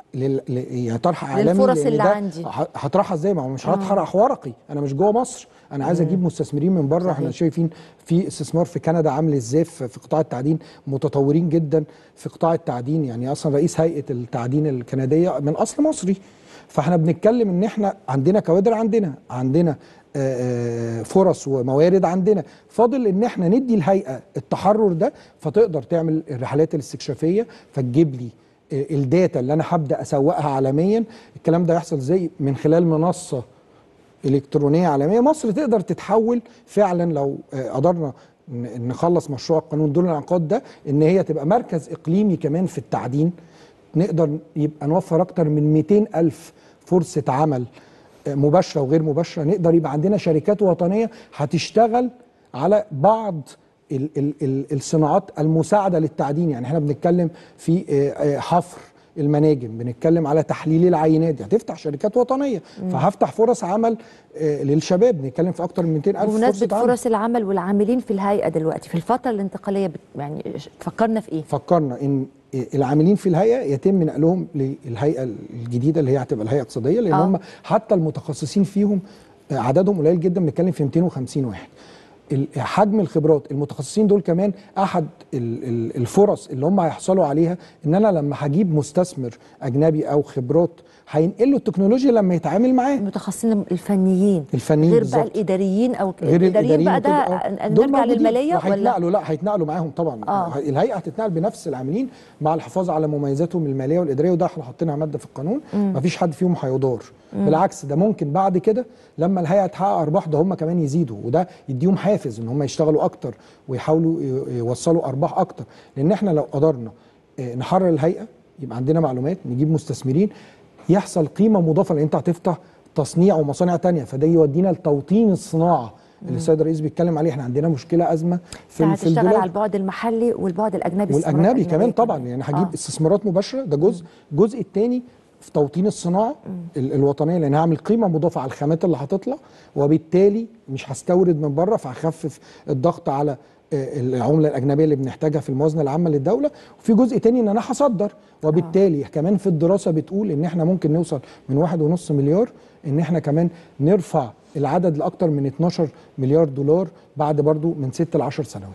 لل... ل... يعني طرح اعلامي للفرص لأن اللي ده عندي. ه- هطرحها ازاي ما هو مش آه. هطرح ورقي انا مش جوه مصر انا عايز مم. اجيب مستثمرين من بره احنا صحيح. شايفين في استثمار في كندا عامل ازاي في في قطاع التعدين متطورين جدا في قطاع التعدين يعني اصلا رئيس هيئه التعدين الكنديه من اصل مصري فاحنا بنتكلم ان احنا عندنا كوادر عندنا عندنا آه، آه، فرص وموارد عندنا فاضل ان احنا ندي الهيئه التحرر ده فتقدر تعمل الرحلات الاستكشافيه فتجيب لي آه، الداتا اللي انا هبدا اسوقها عالميا الكلام ده يحصل ازاي من خلال منصه الكترونيه عالميه مصر تقدر تتحول فعلا لو آه، قدرنا ن- نخلص مشروع قانون دول الانعقاد ده ان هي تبقى مركز اقليمي كمان في التعدين نقدر يبقى نوفر اكتر من 200 الف فرصه عمل آه، مباشره وغير مباشره نقدر يبقى عندنا شركات وطنيه هتشتغل على بعض ال ال ال الصناعات المساعده للتعدين يعني احنا بنتكلم في آه، آه، حفر المناجم بنتكلم على تحليل العينات دي هتفتح شركات وطنيه مم. فهفتح فرص عمل آه، للشباب بنتكلم في اكتر من 200 الف بمناسبة فرصه عمل فرص العمل والعاملين في الهيئة دلوقتي في الفترة الانتقالية بت... يعني فكرنا في ايه؟ فكرنا ان العاملين في الهيئه يتم نقلهم للهيئه الجديده اللي هي هتبقى الهيئه الاقتصاديه لان آه. هم حتى المتخصصين فيهم عددهم قليل جدا بنتكلم في 250 واحد ال- حجم الخبرات المتخصصين دول كمان احد ال- ال- الفرص اللي هم هيحصلوا عليها ان انا لما هجيب مستثمر اجنبي او خبرات هينقل له التكنولوجيا لما يتعامل معاه المتخصصين الفنيين الفنيين غير بقى بالظبط. الاداريين او غير الاداريين بقى ده وكده، آه. ن- دول نرجع موجودين للمالية ولا وهيتنقلوا لا هيتنقلوا معاهم طبعا آه. الهيئه هتتنقل بنفس العاملين مع الحفاظ على مميزاتهم الماليه والاداريه وده احنا حاطينها ماده في القانون مم. مفيش حد فيهم هيضار مم. بالعكس ده ممكن بعد كده لما الهيئه تحقق ارباح ده هم كمان يزيدوا وده يديهم حافز ان هم يشتغلوا اكتر ويحاولوا ي- يوصلوا ارباح اكتر لان احنا لو قدرنا آه، نحرر الهيئه يبقى عندنا معلومات نجيب مستثمرين يحصل قيمه مضافه لان انت هتفتح تصنيع ومصانع تانية فده يودينا لتوطين الصناعه اللي السيد الرئيس بيتكلم عليه احنا عندنا مشكله ازمه في, ال- في هتشتغل الدولار على البعد المحلي والبعد الاجنبي استثمارات والاجنبي أجنبية كمان طبعا يعني هجيب آه. استثمارات مباشره ده جزء الجزء الثاني في توطين الصناعه ال- الوطنيه لان هعمل قيمه مضافه على الخامات اللي هتطلع وبالتالي مش هستورد من بره فهخفف الضغط على آه، العمله الاجنبيه اللي بنحتاجها في الموازنه العامه للدوله وفي جزء تاني ان انا هصدر وبالتالي كمان في الدراسه بتقول ان احنا ممكن نوصل من واحد ونص مليار ان احنا كمان نرفع العدد لاكتر من 12 مليار دولار بعد برضو من 6 ل 10 سنوات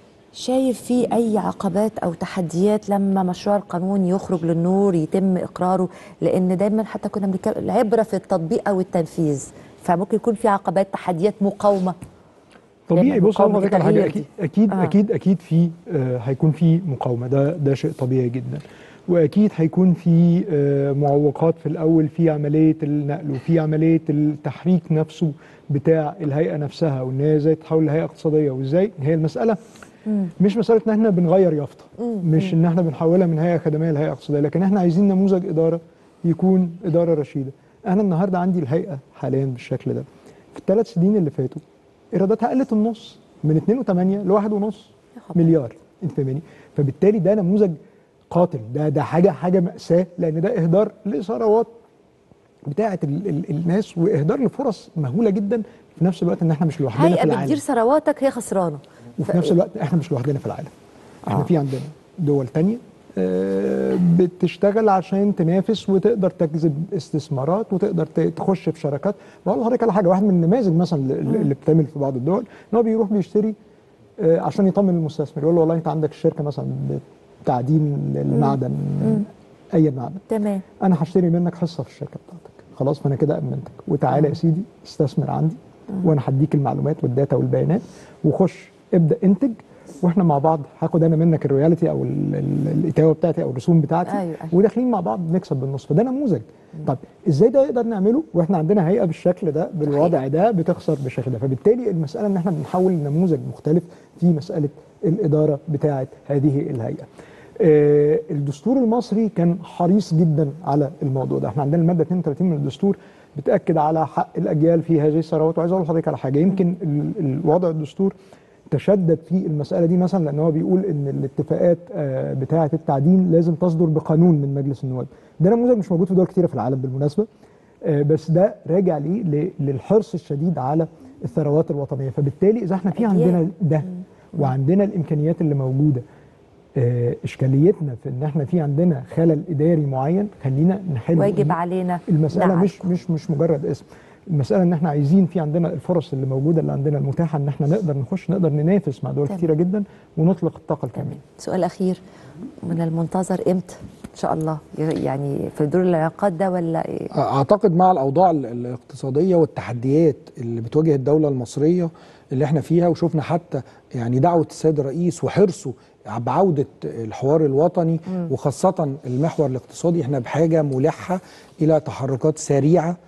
شايف في اي عقبات او تحديات لما مشروع القانون يخرج للنور يتم اقراره لان دايما حتى كنا بنتكلم العبره في التطبيق او التنفيذ فممكن يكون في عقبات تحديات مقاومه طبيعي دايماً بص هقول مقاومة لحضرتك على حاجه التغيير اكيد دي. اكيد آه. اكيد اكيد في آه هيكون في مقاومه ده ده شيء طبيعي جدا واكيد هيكون في آه معوقات في الاول في عمليه النقل وفي عمليه التحريك نفسه بتاع الهيئه نفسها وان هي ازاي تتحول لهيئه اقتصاديه وازاي هي المساله مش مساله ان احنا بنغير يافطه مش ان احنا بنحولها من هيئه خدميه لهيئه اقتصاديه لكن احنا عايزين نموذج اداره يكون اداره رشيده انا النهارده عندي الهيئه حاليا بالشكل ده في الثلاث سنين اللي فاتوا ايراداتها قلت النص من 2.8 ل 1.5 مليار انت فاهماني فبالتالي ده نموذج قاتل ده ده حاجه حاجه ماساه لان ده اهدار لثروات بتاعه ال ال الناس واهدار لفرص مهوله جدا في نفس الوقت ان احنا مش لوحدنا في هيئه العالم بتدير ثرواتك هي خسرانه وفي نفس الوقت احنا مش لوحدنا في العالم احنا آه. في عندنا دول تانية آه، بتشتغل عشان تنافس وتقدر تجذب استثمارات وتقدر ت- تخش في شراكات بقول لحضرتك على حاجه واحد من النماذج مثلا اللي اللي بتعمل في بعض الدول ان هو بيروح بيشتري آه، عشان يطمن المستثمر يقول له والله انت عندك الشركه مثلا بتعدين المعدن اي معدن تمام انا هشتري منك حصه في الشركه بتاعتك خلاص فانا كده امنتك وتعالى يا سيدي استثمر عندي وانا هديك المعلومات والداتا والبيانات وخش ابدا انتج واحنا مع بعض هاخد انا منك الرويالتي او ال- ال- الاتاوه بتاعتي او الرسوم بتاعتي أيوة، أيوة. وداخلين مع بعض نكسب بالنص فده نموذج طب ازاي ده نقدر نعمله واحنا عندنا هيئه بالشكل ده بالوضع ده بتخسر بالشكل ده فبالتالي المساله ان احنا بنحول نموذج مختلف في مساله الاداره بتاعه هذه الهيئه آه، الدستور المصري كان حريص جدا على الموضوع ده احنا عندنا الماده 32 من الدستور بتاكد على حق الاجيال في هذه الثروات وعايز اقول لحضرتك على حاجه يمكن ال- الوضع الدستور تشدد في المساله دي مثلا لان هو بيقول ان الاتفاقات آه، بتاعه التعدين لازم تصدر بقانون من مجلس النواب ده نموذج مش موجود في دول كتيره في العالم بالمناسبه آه، بس ده راجع ليه ل- للحرص الشديد على الثروات الوطنيه فبالتالي اذا احنا في عندنا ده وعندنا الامكانيات اللي موجوده آه، اشكاليتنا في ان احنا في عندنا خلل اداري معين خلينا نحل واجب علينا المساله نعالجه. مش مش مش مجرد اسم المساله ان احنا عايزين في عندنا الفرص اللي موجوده اللي عندنا المتاحه ان احنا نقدر نخش نقدر ننافس مع دول تمام. كتيره جدا ونطلق الطاقه الكامله سؤال اخير من المنتظر امتى ان شاء الله يعني في دور الانعقاد ده ولا ايه اعتقد مع الاوضاع ال- الاقتصاديه والتحديات اللي بتواجه الدوله المصريه اللي احنا فيها وشفنا حتى يعني دعوه السيد الرئيس وحرصه بعوده الحوار الوطني مم. وخاصه المحور الاقتصادي احنا بحاجه ملحه الى تحركات سريعه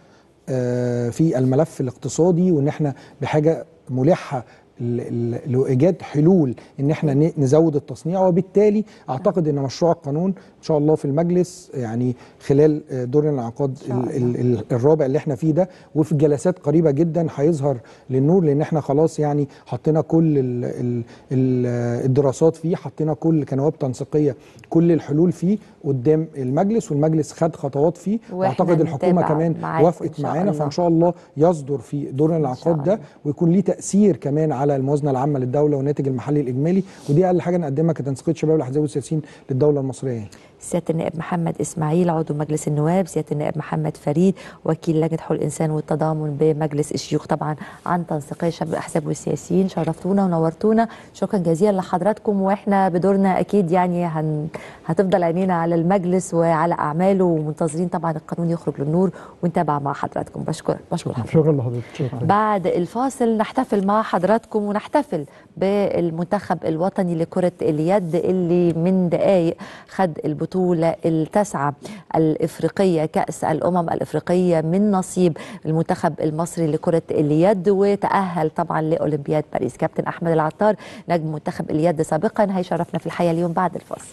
آه، في الملف الاقتصادي وان احنا بحاجه ملحه ل- ل- لايجاد حلول ان احنا ن- نزود التصنيع وبالتالي اعتقد ان مشروع القانون ان شاء الله في المجلس يعني خلال آه، دور الانعقاد ال- ال- ال- الرابع اللي احنا فيه ده وفي جلسات قريبه جدا هيظهر للنور لان احنا خلاص يعني حطينا كل ال ال ال الدراسات فيه حطينا كل كنواب تنسيقيه كل الحلول فيه قدام المجلس والمجلس خد خطوات فيه وإحنا واعتقد الحكومه نتابع كمان معاكم إن وافقت شاء معانا الله. فان شاء الله يصدر في دور الانعقاد ده ويكون ليه تاثير كمان على الموازنه العامه للدوله والناتج المحلي الاجمالي ودي اقل حاجه نقدمها كتنسيقيه شباب الاحزاب والسياسيين للدوله المصريه يعني. سياده النائب محمد اسماعيل عضو مجلس النواب سياده النائب محمد فريد وكيل لجنه حقوق الانسان والتضامن بمجلس الشيوخ طبعا عن تنسيقيه شباب الاحزاب والسياسيين شرفتونا ونورتونا شكرا جزيلا لحضراتكم واحنا بدورنا اكيد يعني هن هتفضل عينينا على المجلس وعلى اعماله ومنتظرين طبعا القانون يخرج للنور ونتابع مع حضراتكم بشكر بشكر حضرتك شكرا لحضرتك شكرا بعد الفاصل نحتفل مع حضراتكم ونحتفل بالمنتخب الوطني لكرة اليد اللي من دقايق خد البطولة التاسعة الإفريقية كأس الأمم الإفريقية من نصيب المنتخب المصري لكرة اليد وتأهل طبعا لأولمبياد باريس كابتن أحمد العطار نجم منتخب اليد سابقا هيشرفنا في الحياة اليوم بعد الفاصل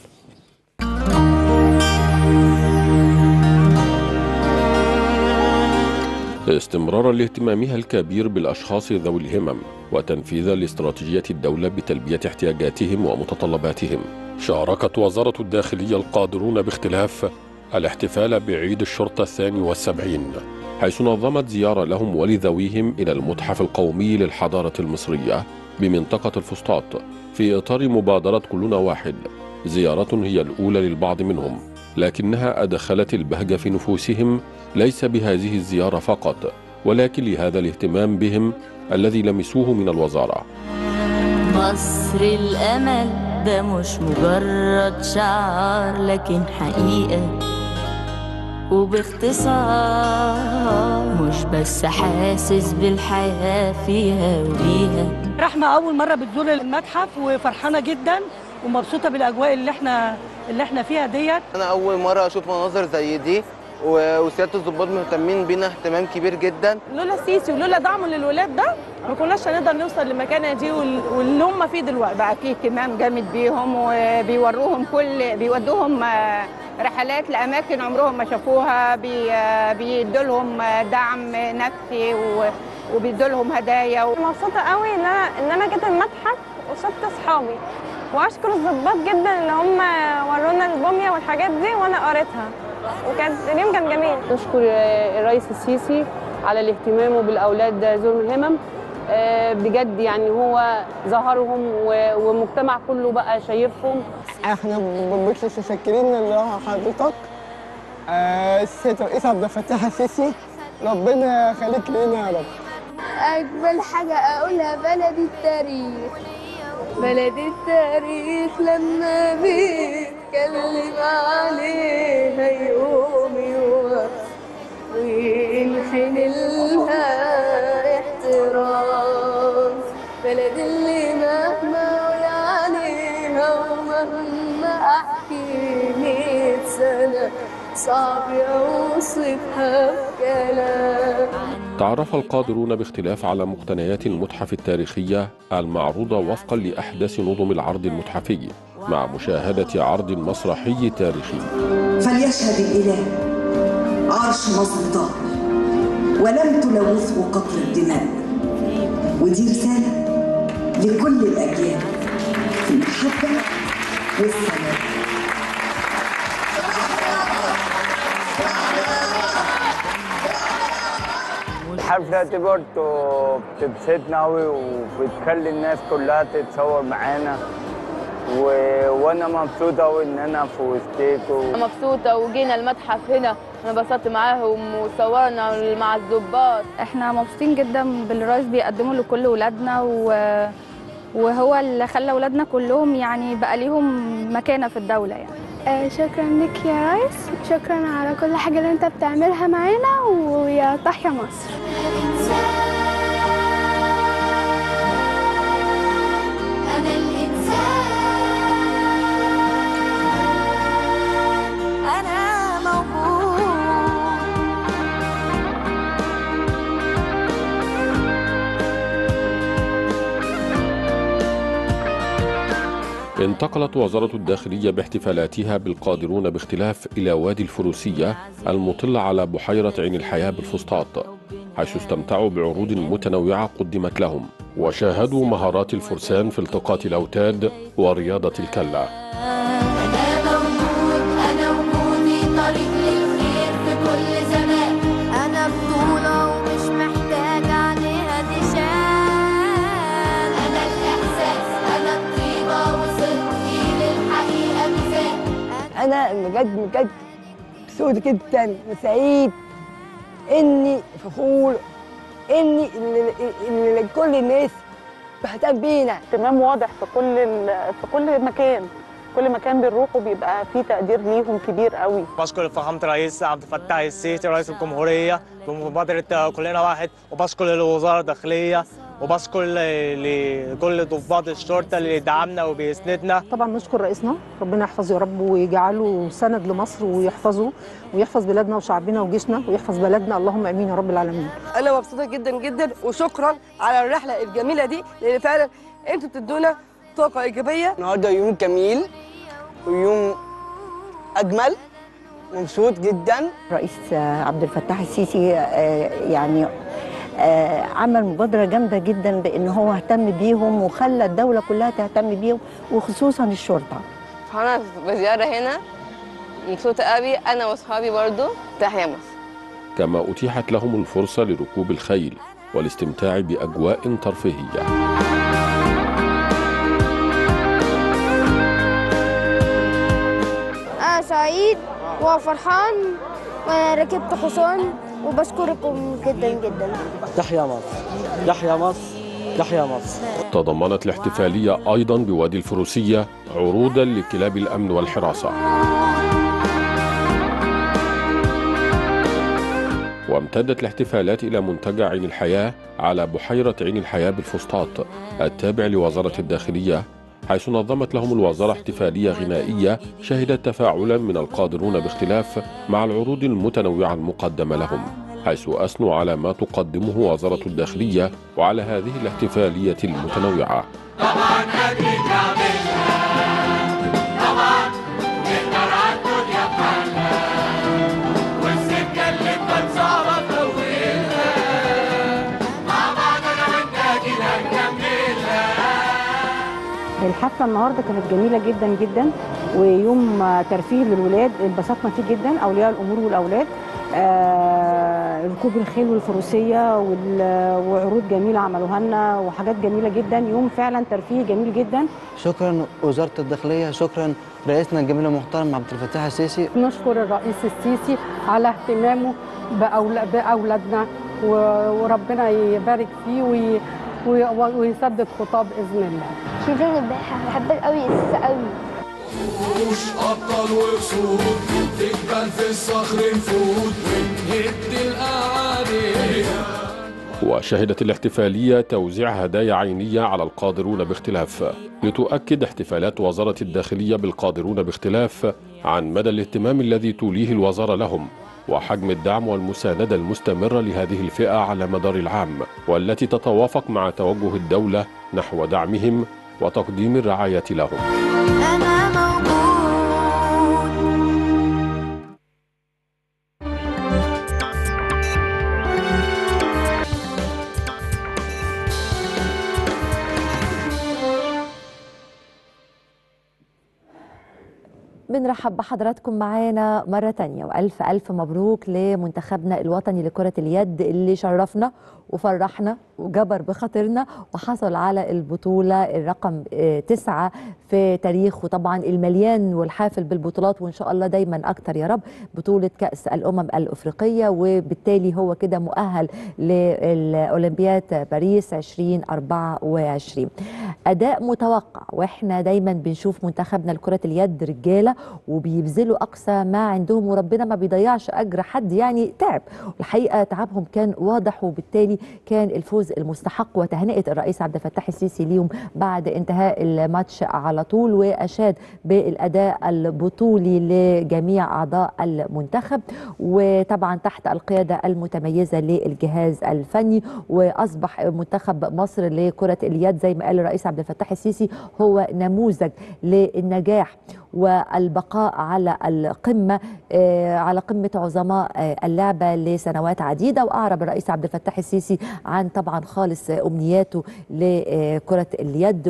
استمرارا لاهتمامها الكبير بالاشخاص ذوي الهمم وتنفيذا لاستراتيجيه الدوله بتلبيه احتياجاتهم ومتطلباتهم شاركت وزاره الداخليه القادرون باختلاف الاحتفال بعيد الشرطه الثاني والسبعين حيث نظمت زياره لهم ولذويهم الى المتحف القومي للحضاره المصريه بمنطقه الفسطاط في اطار مبادره كلنا واحد زياره هي الاولى للبعض منهم لكنها ادخلت البهجه في نفوسهم ليس بهذه الزياره فقط ولكن لهذا الاهتمام بهم الذي لمسوه من الوزاره مصر الأمل ده مش مجرد شعار لكن حقيقة وباختصار مش بس حاسس بالحياة فيها وبيها رحمة أول مرة بتزور المتحف وفرحانة جدا ومبسوطة بالأجواء اللي احنا اللي احنا فيها ديت انا اول مره اشوف مناظر زي دي و- وسياده الضباط مهتمين بينا اهتمام كبير جدا لولا السيسي ولولا دعمه للولاد ده ما كناش هنقدر نوصل لمكانه دي وال- واللي هم فيه دلوقتي بقى فيه اهتمام جامد بيهم وبيوروهم كل بيودوهم آه، رحلات لاماكن عمرهم ما شافوها بي- آه، بيدوا لهم آه، دعم نفسي و- وبيدوا لهم هدايا مبسوطة قوي ان انا ان انا جيت المتحف وشفت اصحابي واشكر الضباط جدا اللي هم ورونا البومية والحاجات دي وانا قريتها وكان اليوم كان جميل نشكر الرئيس السيسي على الاهتمام بالاولاد ذوي الهمم آه، بجد يعني هو ظهرهم و- والمجتمع كله بقى شايفهم احنا مش متشكرين لحضرتك آه، السيد الرئيس عبد الفتاح السيسي ربنا يخليك لينا يا رب أجمل حاجة أقولها بلد التاريخ بلد التاريخ لما بيتكلم عليها يقوم يقف وينحن لها احترام بلد اللي مهما أقول عليها ومهما أحكي مية سنة صعب أوصفها بكلام تعرف القادرون باختلاف على مقتنيات المتحف التاريخية المعروضة وفقا لأحدث نظم العرض المتحفي مع مشاهدة عرض مسرحي تاريخي فليشهد الإله عرش مصر طاهر ولم تلوثه قطر الدماء ودي رسالة لكل الأجيال في المحبة والسلام الحفلة دي برضه بتبسطنا أوي وبتخلي الناس كلها تتصور معانا و... وانا مبسوط قوي ان انا في وسطيكم أنا مبسوطة وجينا المتحف هنا أنا انبسطت معاهم وصورنا مع الضباط احنا مبسوطين جدا بالرئيس بيقدمه لكل ولادنا و... وهو اللي خلى ولادنا كلهم يعني بقى ليهم مكانة في الدولة يعني آه، شكرا لك يا ريس شكرا على كل حاجة اللي انت بتعملها معانا ويا تحيا مصر أنا الإنسان أنا موجود انتقلت وزارة الداخلية باحتفالاتها بالقادرون باختلاف إلى وادي الفروسية المطل على بحيرة عين الحياة بالفسطاط حيث استمتعوا بعروض متنوعة قدمت لهم وشاهدوا مهارات الفرسان في التقاط الأوتاد ورياضة الكلة أنا موجود أنا وجودي طريق للخير في كل زمان أنا بطولة ومش محتاج عليها تشان أنا الإحساس أنا الطيبة وصلتي للحقيقة ميزان انا بجد بجد مبسوط جدا وسعيد اني فخور اني اللي, اللي كل الناس بتهتم بينا اهتمام واضح في كل ال- في كل مكان كل مكان بنروحه بيبقى فيه تقدير ليهم كبير قوي بشكر فخامة الرئيس عبد الفتاح السيسي رئيس الجمهورية بمبادرة كلنا واحد وبشكر الوزارة الداخلية وبشكر ل- لكل ضباط الشرطة اللي دعمنا وبيسندنا طبعا نشكر رئيسنا ربنا يحفظه يا رب ويجعله سند لمصر ويحفظه ويحفظ بلادنا وشعبنا وجيشنا ويحفظ بلدنا اللهم امين يا رب العالمين انا مبسوطه جدا جدا وشكرا على الرحله الجميله دي لان فعلا انتوا بتدونا طاقه ايجابيه النهارده يوم جميل ويوم اجمل مبسوط جدا رئيس عبد الفتاح السيسي آه، يعني آه، عمل مبادرة جامدة جدا بأن هو اهتم بيهم وخلى الدولة كلها تهتم بيهم وخصوصا الشرطة فأنا بزيارة هنا مبسوطة قوي أنا وأصحابي برضو تحيا مصر كما أتيحت لهم الفرصة لركوب الخيل والاستمتاع بأجواء ترفيهية أنا سعيد وفرحان وأنا ركبت حصان وبشكركم جدا جدا تحيا مصر تحيا مصر تحيا مصر تضمنت الاحتفالية أيضا بوادي الفروسية عروضا لكلاب الأمن والحراسة وامتدت الاحتفالات إلى منتجع عين الحياة على بحيرة عين الحياة بالفسطاط التابع لوزارة الداخلية حيث نظمت لهم الوزارة احتفالية غنائية شهدت تفاعلا من القادرون باختلاف مع العروض المتنوعة المقدمة لهم حيث أثنوا على ما تقدمه وزارة الداخلية وعلى هذه الاحتفالية المتنوعة طبعا قادرين نعملها طبعا نقدر عالدنيا بحالها والسكة اللي كانت صعبة نطولها مع بعض أنا وأنت كده نكملها الحفلة النهاردة كانت جميلة جدا جدا ويوم ترفيه للولاد انبسطنا فيه جدا أولياء الأمور والأولاد آه، ركوب الخيل والفروسية وال- وعروض جميلة عملوها لنا وحاجات جميلة جدا يوم فعلا ترفيه جميل جدا شكرا وزارة الداخلية شكرا رئيسنا الجميل المحترم عبد الفتاح السيسي نشكر الرئيس السيسي على اهتمامه بأول- بأولادنا و- وربنا يبارك فيه وي- وي- ويسدد خطاه بإذن الله شيرين الباحة بحبك قوي يا سيسي قوي وحوش أبطال وأسود في جبال في الصخر نفوت ونهد الأعادي وشهدت الاحتفالية توزيع هدايا عينية على القادرون باختلاف لتؤكد احتفالات وزارة الداخلية بالقادرون باختلاف عن مدى الاهتمام الذي توليه الوزارة لهم وحجم الدعم والمساندة المستمرة لهذه الفئة على مدار العام والتي تتوافق مع توجه الدولة نحو دعمهم وتقديم الرعاية لهم أنا موجود بنرحب بحضراتكم معانا مرة تانية وألف ألف مبروك لمنتخبنا الوطني لكرة اليد اللي شرفنا وفرحنا وجبر بخاطرنا وحصل على البطولة الرقم آه، تسعة في تاريخه طبعا المليان والحافل بالبطولات وإن شاء الله دايما أكتر يا رب بطولة كأس الأمم الأفريقية وبالتالي هو كده مؤهل للأولمبياد باريس 2024 أداء متوقع وإحنا دايما بنشوف منتخبنا لكرة اليد رجالة وبيبذلوا أقصى ما عندهم وربنا ما بيضيعش أجر حد يعني تعب الحقيقة تعبهم كان واضح وبالتالي كان الفوز المستحق وتهنئة الرئيس عبد الفتاح السيسي ليهم بعد انتهاء الماتش على طول وأشاد بالأداء البطولي لجميع أعضاء المنتخب وطبعا تحت القيادة المتميزة للجهاز الفني وأصبح منتخب مصر لكرة اليد زي ما قال الرئيس عبد الفتاح السيسي هو نموذج للنجاح والبقاء على القمة آه، على قمة عظماء آه، اللعبة لسنوات عديدة وأعرب الرئيس عبد الفتاح السيسي عن طبعا خالص أمنياته لكرة اليد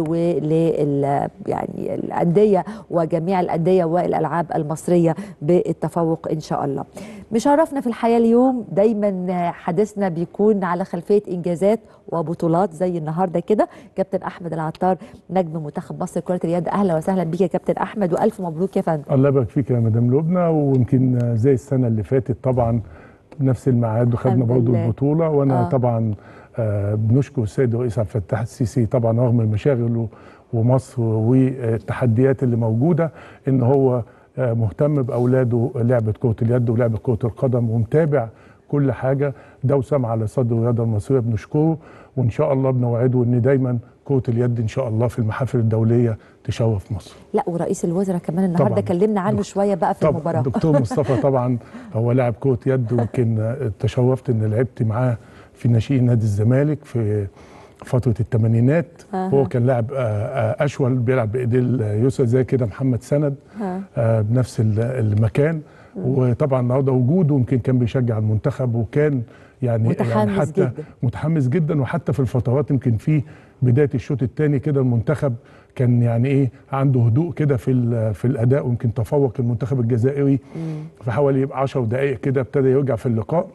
ولل يعني الأندية وجميع الأندية والألعاب المصرية بالتفوق إن شاء الله مشرفنا في الحياة اليوم دايما حديثنا بيكون على خلفية إنجازات وبطولات زي النهارده كده كابتن احمد العطار نجم منتخب مصر كره اليد اهلا وسهلا بيك يا كابتن احمد والف مبروك يا فندم الله يبارك فيك يا مدام لبنى ويمكن زي السنه اللي فاتت طبعا بنفس الميعاد وخدنا الحمد برضه لله. البطوله وانا آه. آه. طبعا آه بنشكر السيد الرئيس عبد الفتاح السيسي طبعا رغم المشاغل و- ومصر والتحديات اللي موجوده ان هو آه مهتم باولاده لعبه كره اليد ولعبه كره القدم ومتابع كل حاجه ده وسام على صدر الرياضه المصريه بنشكره وان شاء الله بنوعده ان دايما كره اليد ان شاء الله في المحافل الدوليه تشرف مصر لا ورئيس الوزراء كمان النهارده طبعاً. كلمنا عنه شويه بقى في طبعا المباراه الدكتور مصطفى طبعا هو لاعب كرة يد ويمكن تشرفت ان لعبت معاه في ناشئين نادي الزمالك في فترة الثمانينات أها. هو كان لاعب آه، آه، اشول بيلعب بايديه اليسرى زي كده محمد سند ها. آه، بنفس ال- المكان وطبعا النهارده وجوده يمكن كان بيشجع المنتخب وكان يعني متحمس يعني حتى جداً. متحمس جدا وحتى في الفترات يمكن في بدايه الشوط الثاني كده المنتخب كان يعني ايه عنده هدوء كده في ال- في الاداء ويمكن تفوق المنتخب الجزائري في حوالي 10 دقائق كده ابتدى يرجع في اللقاء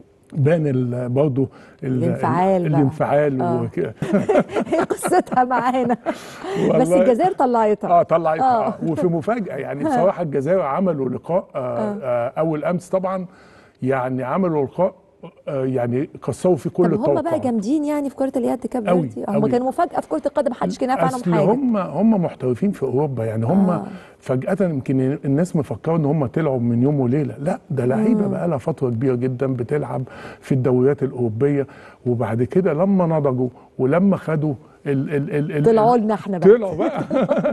بان ال- برضه ال- الانفعال بقى. الانفعال آه. وك- هي قصتها معانا بس والله- الجزائر طلعتها اه طلعتها آه. آه. وفي مفاجاه يعني بصراحه الجزائر عملوا لقاء آه آه. اول امس طبعا يعني عملوا لقاء آه يعني كسروا فيه كل طب هم التوقع بقى جامدين يعني في كره اليد كاب أوي، فيردي هم أوي. كانوا مفاجاه في كره القدم محدش كان عارف عنهم اصل حاجه هم هم محترفين في اوروبا يعني هم آه. آه. فجاه يمكن الناس مفكره ان هم طلعوا من يوم وليله لا ده لعيبه مم. بقى لها فتره كبيره جدا بتلعب في الدوريات الاوروبيه وبعد كده لما نضجوا ولما خدوا ال ال ال ال طلعوا لنا احنا بقى طلعوا بقى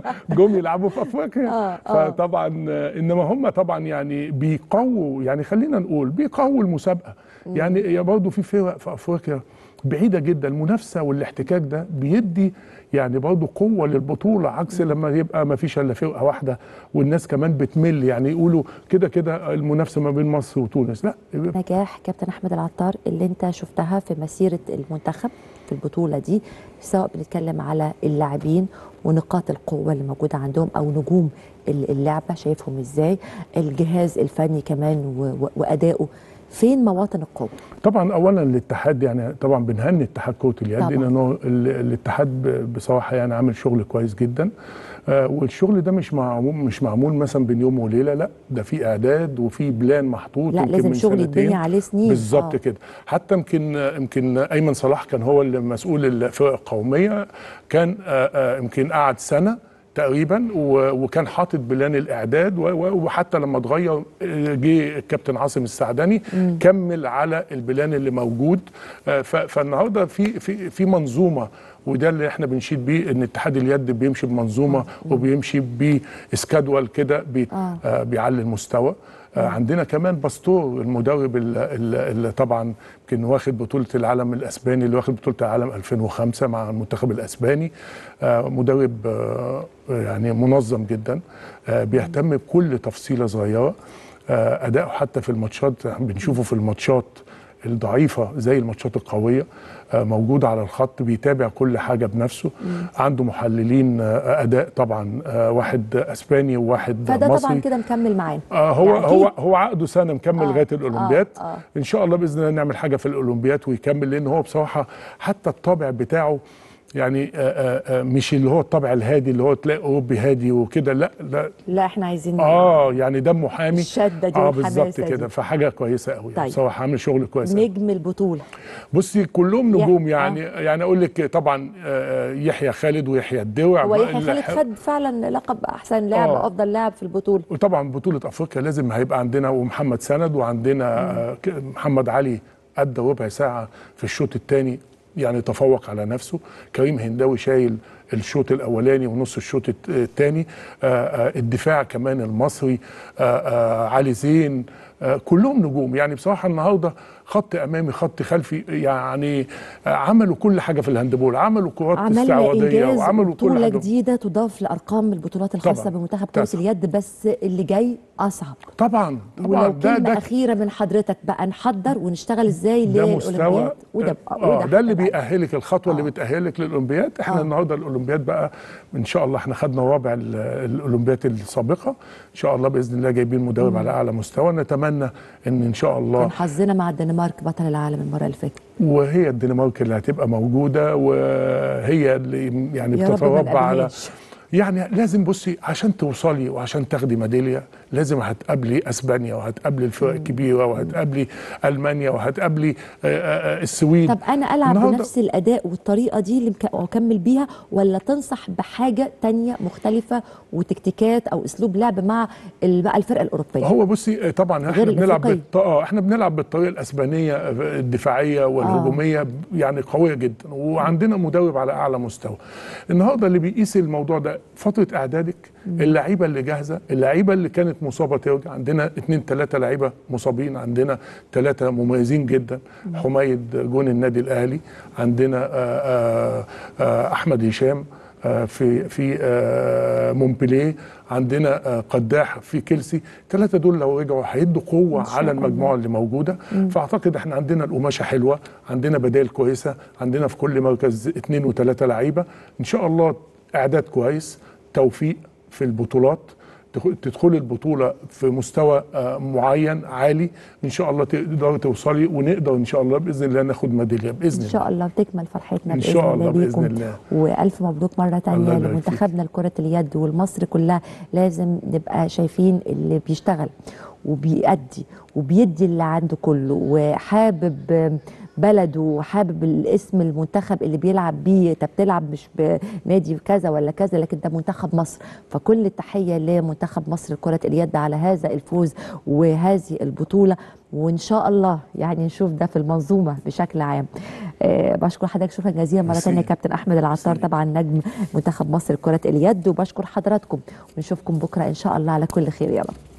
جم يلعبوا في افريقيا آه، آه. فطبعا آه، انما هم طبعا يعني بيقووا يعني خلينا نقول بيقووا المسابقه يعني يا برضه في فرق في افريقيا بعيده جدا المنافسه والاحتكاك ده بيدي يعني برضه قوه للبطوله عكس لما يبقى ما فيش الا فرقه واحده والناس كمان بتمل يعني يقولوا كده كده المنافسه ما بين مصر وتونس لا نجاح كابتن احمد العطار اللي انت شفتها في مسيره المنتخب في البطوله دي سواء بنتكلم على اللاعبين ونقاط القوه اللي موجوده عندهم او نجوم ال- اللعبه شايفهم ازاي الجهاز الفني كمان و- و- وادائه فين مواطن القوه طبعا اولا الاتحاد يعني طبعا بنهني اتحاد كره اليد طبعاً. لانه ال- الاتحاد ب- بصراحه يعني عامل شغل كويس جدا آه، والشغل ده مش معمول مش معمول مثلا بين يوم وليله لا ده في اعداد وفي بلان محطوط لا يمكن لازم من شغل سنتين. يتبني عليه سنين بالظبط آه. كده حتى يمكن يمكن ايمن صلاح كان هو اللي مسؤول الفرق القوميه كان آه، آه، يمكن قعد سنه تقريبا و- وكان حاطط بلان الاعداد و- و- وحتى لما اتغير آه، جه الكابتن عاصم السعدني مم. كمل على البلان اللي موجود آه، ف- فالنهارده في في في منظومه وده اللي احنا بنشيد بيه ان اتحاد اليد بيمشي بمنظومه وبيمشي بسكادول كده بي آه. آه، بيعلي المستوى آه، عندنا كمان باستور المدرب ال- ال- اللي طبعا يمكن واخد بطوله العالم الاسباني اللي واخد بطوله العالم 2005 مع المنتخب الاسباني آه، مدرب آه، يعني منظم جدا آه، بيهتم بكل تفصيله صغيره آه، اداؤه حتى في الماتشات بنشوفه في الماتشات الضعيفه زي الماتشات القويه آه، موجود على الخط بيتابع كل حاجه بنفسه عنده محللين آه، اداء طبعا آه، واحد اسباني وواحد فده مصري طبعا كده مكمل معانا آه هو يعني هو أكيد. هو عقده سنه مكمل آه، لغايه الاولمبياد آه، آه. ان شاء الله باذن الله نعمل حاجه في الاولمبياد ويكمل لان هو بصراحه حتى الطابع بتاعه يعني آه آه آه مش اللي هو الطابع الهادي اللي هو تلاقي اوروبي هادي وكده لا لا لا احنا عايزين اه يعني دمه حامي الشدة دي اه والحماسة بالظبط دي. كده فحاجه كويسه قوي طيب. يعني بصراحه عامل شغل كويس قوي. نجم البطوله بصي كلهم يا- نجوم يعني يعني اقول لك طبعا آه، يحيى خالد ويحيى الدوع هو يحيى اللي خالد ح- خد فعلا لقب احسن لاعب آه. وافضل لاعب في البطوله وطبعا بطولة افريقيا لازم هيبقى عندنا ومحمد سند وعندنا آه، ك- محمد علي ادى ربع ساعة في الشوط الثاني يعني تفوق على نفسه كريم هنداوي شايل الشوط الاولاني ونص الشوط الثاني الدفاع كمان المصري آه، آه، علي زين آه، كلهم نجوم يعني بصراحه النهارده خط امامي خط خلفي يعني آه، عملوا كل حاجه في الهاندبول عملوا كرات عملنا استعراضيه انجاز وعملوا كل بطوله حاجه جديده تضاف لارقام البطولات الخاصه طبعاً. بمنتخب كره تسعة. اليد بس اللي جاي اصعب طبعا طبعا ولو كلمه اخيره من حضرتك بقى نحضر ونشتغل ازاي ده مستوى للاولمبياد وده اه وده ده اللي بيأهلك الخطوه اللي بتأهلك للاولمبياد احنا آه. النهارده الاولمبياد بقى ان شاء الله احنا خدنا رابع ال- الاولمبياد السابقه ان شاء الله باذن الله جايبين مدرب مم. على اعلى مستوى نتمنى ان ان شاء الله كان حظنا مع الدنمارك بطل العالم المره اللي فاتت وهي الدنمارك اللي هتبقى موجوده وهي اللي يعني يا رب ما بتتربع على نقابلهاش. يعني لازم بصي عشان توصلي وعشان تاخدي ميداليه لازم هتقابلي اسبانيا وهتقابلي الفرق الكبيره وهتقابلي المانيا وهتقابلي آه، آه، آه، السويد طب انا العب النهاردة- بنفس الاداء والطريقه دي اللي مك- واكمل بيها ولا تنصح بحاجه تانية مختلفه وتكتيكات او اسلوب لعب مع ال- بقى الفرقه الاوروبيه هو بصي طبعا احنا غير بنلعب الأفريقية. بالط... اه احنا بنلعب بالطريقه الاسبانيه الدفاعيه والهجوميه يعني قويه جدا وعندنا مدرب على اعلى مستوى النهارده اللي بيقيس الموضوع ده فتره اعدادك اللعيبه اللي جاهزه اللعيبه اللي كانت مصابه ترجع عندنا اثنين ثلاثه لعيبه مصابين عندنا ثلاثه مميزين جدا حميد جون النادي الاهلي عندنا آه آه آه احمد هشام آه، في في آه، مونبليه عندنا آه، قداح في كيلسي الثلاثه دول لو رجعوا هيدوا قوه شاء على الله. المجموعه اللي موجوده مم. فاعتقد احنا عندنا القماشه حلوه عندنا بدائل كويسه عندنا في كل مركز اثنين وثلاثه لعيبه ان شاء الله اعداد كويس توفيق في البطولات تخ- تدخلي البطوله في مستوى آه، معين عالي ان شاء الله تقدري توصلي ونقدر ان شاء الله باذن الله ناخد ميداليه باذن ان الله شاء الله تكمل فرحتنا إن باذن شاء الله الله بإذن بيكم الله. والف مبروك مره الله تانية يبارك فيك. لمنتخبنا لكره اليد والمصر كلها لازم نبقى شايفين اللي بيشتغل وبيأدي وبيدي اللي عنده كله وحابب بلده وحابب الاسم المنتخب اللي بيلعب بيه انت بتلعب مش بنادي كذا ولا كذا لكن ده منتخب مصر فكل التحيه لمنتخب مصر لكره اليد على هذا الفوز وهذه البطوله وان شاء الله يعني نشوف ده في المنظومه بشكل عام أه بشكر حضرتك شكرا جزيلا مره ميرسي. ثانيه كابتن احمد العطار طبعا نجم منتخب مصر لكره اليد وبشكر حضراتكم ونشوفكم بكره ان شاء الله على كل خير يا رب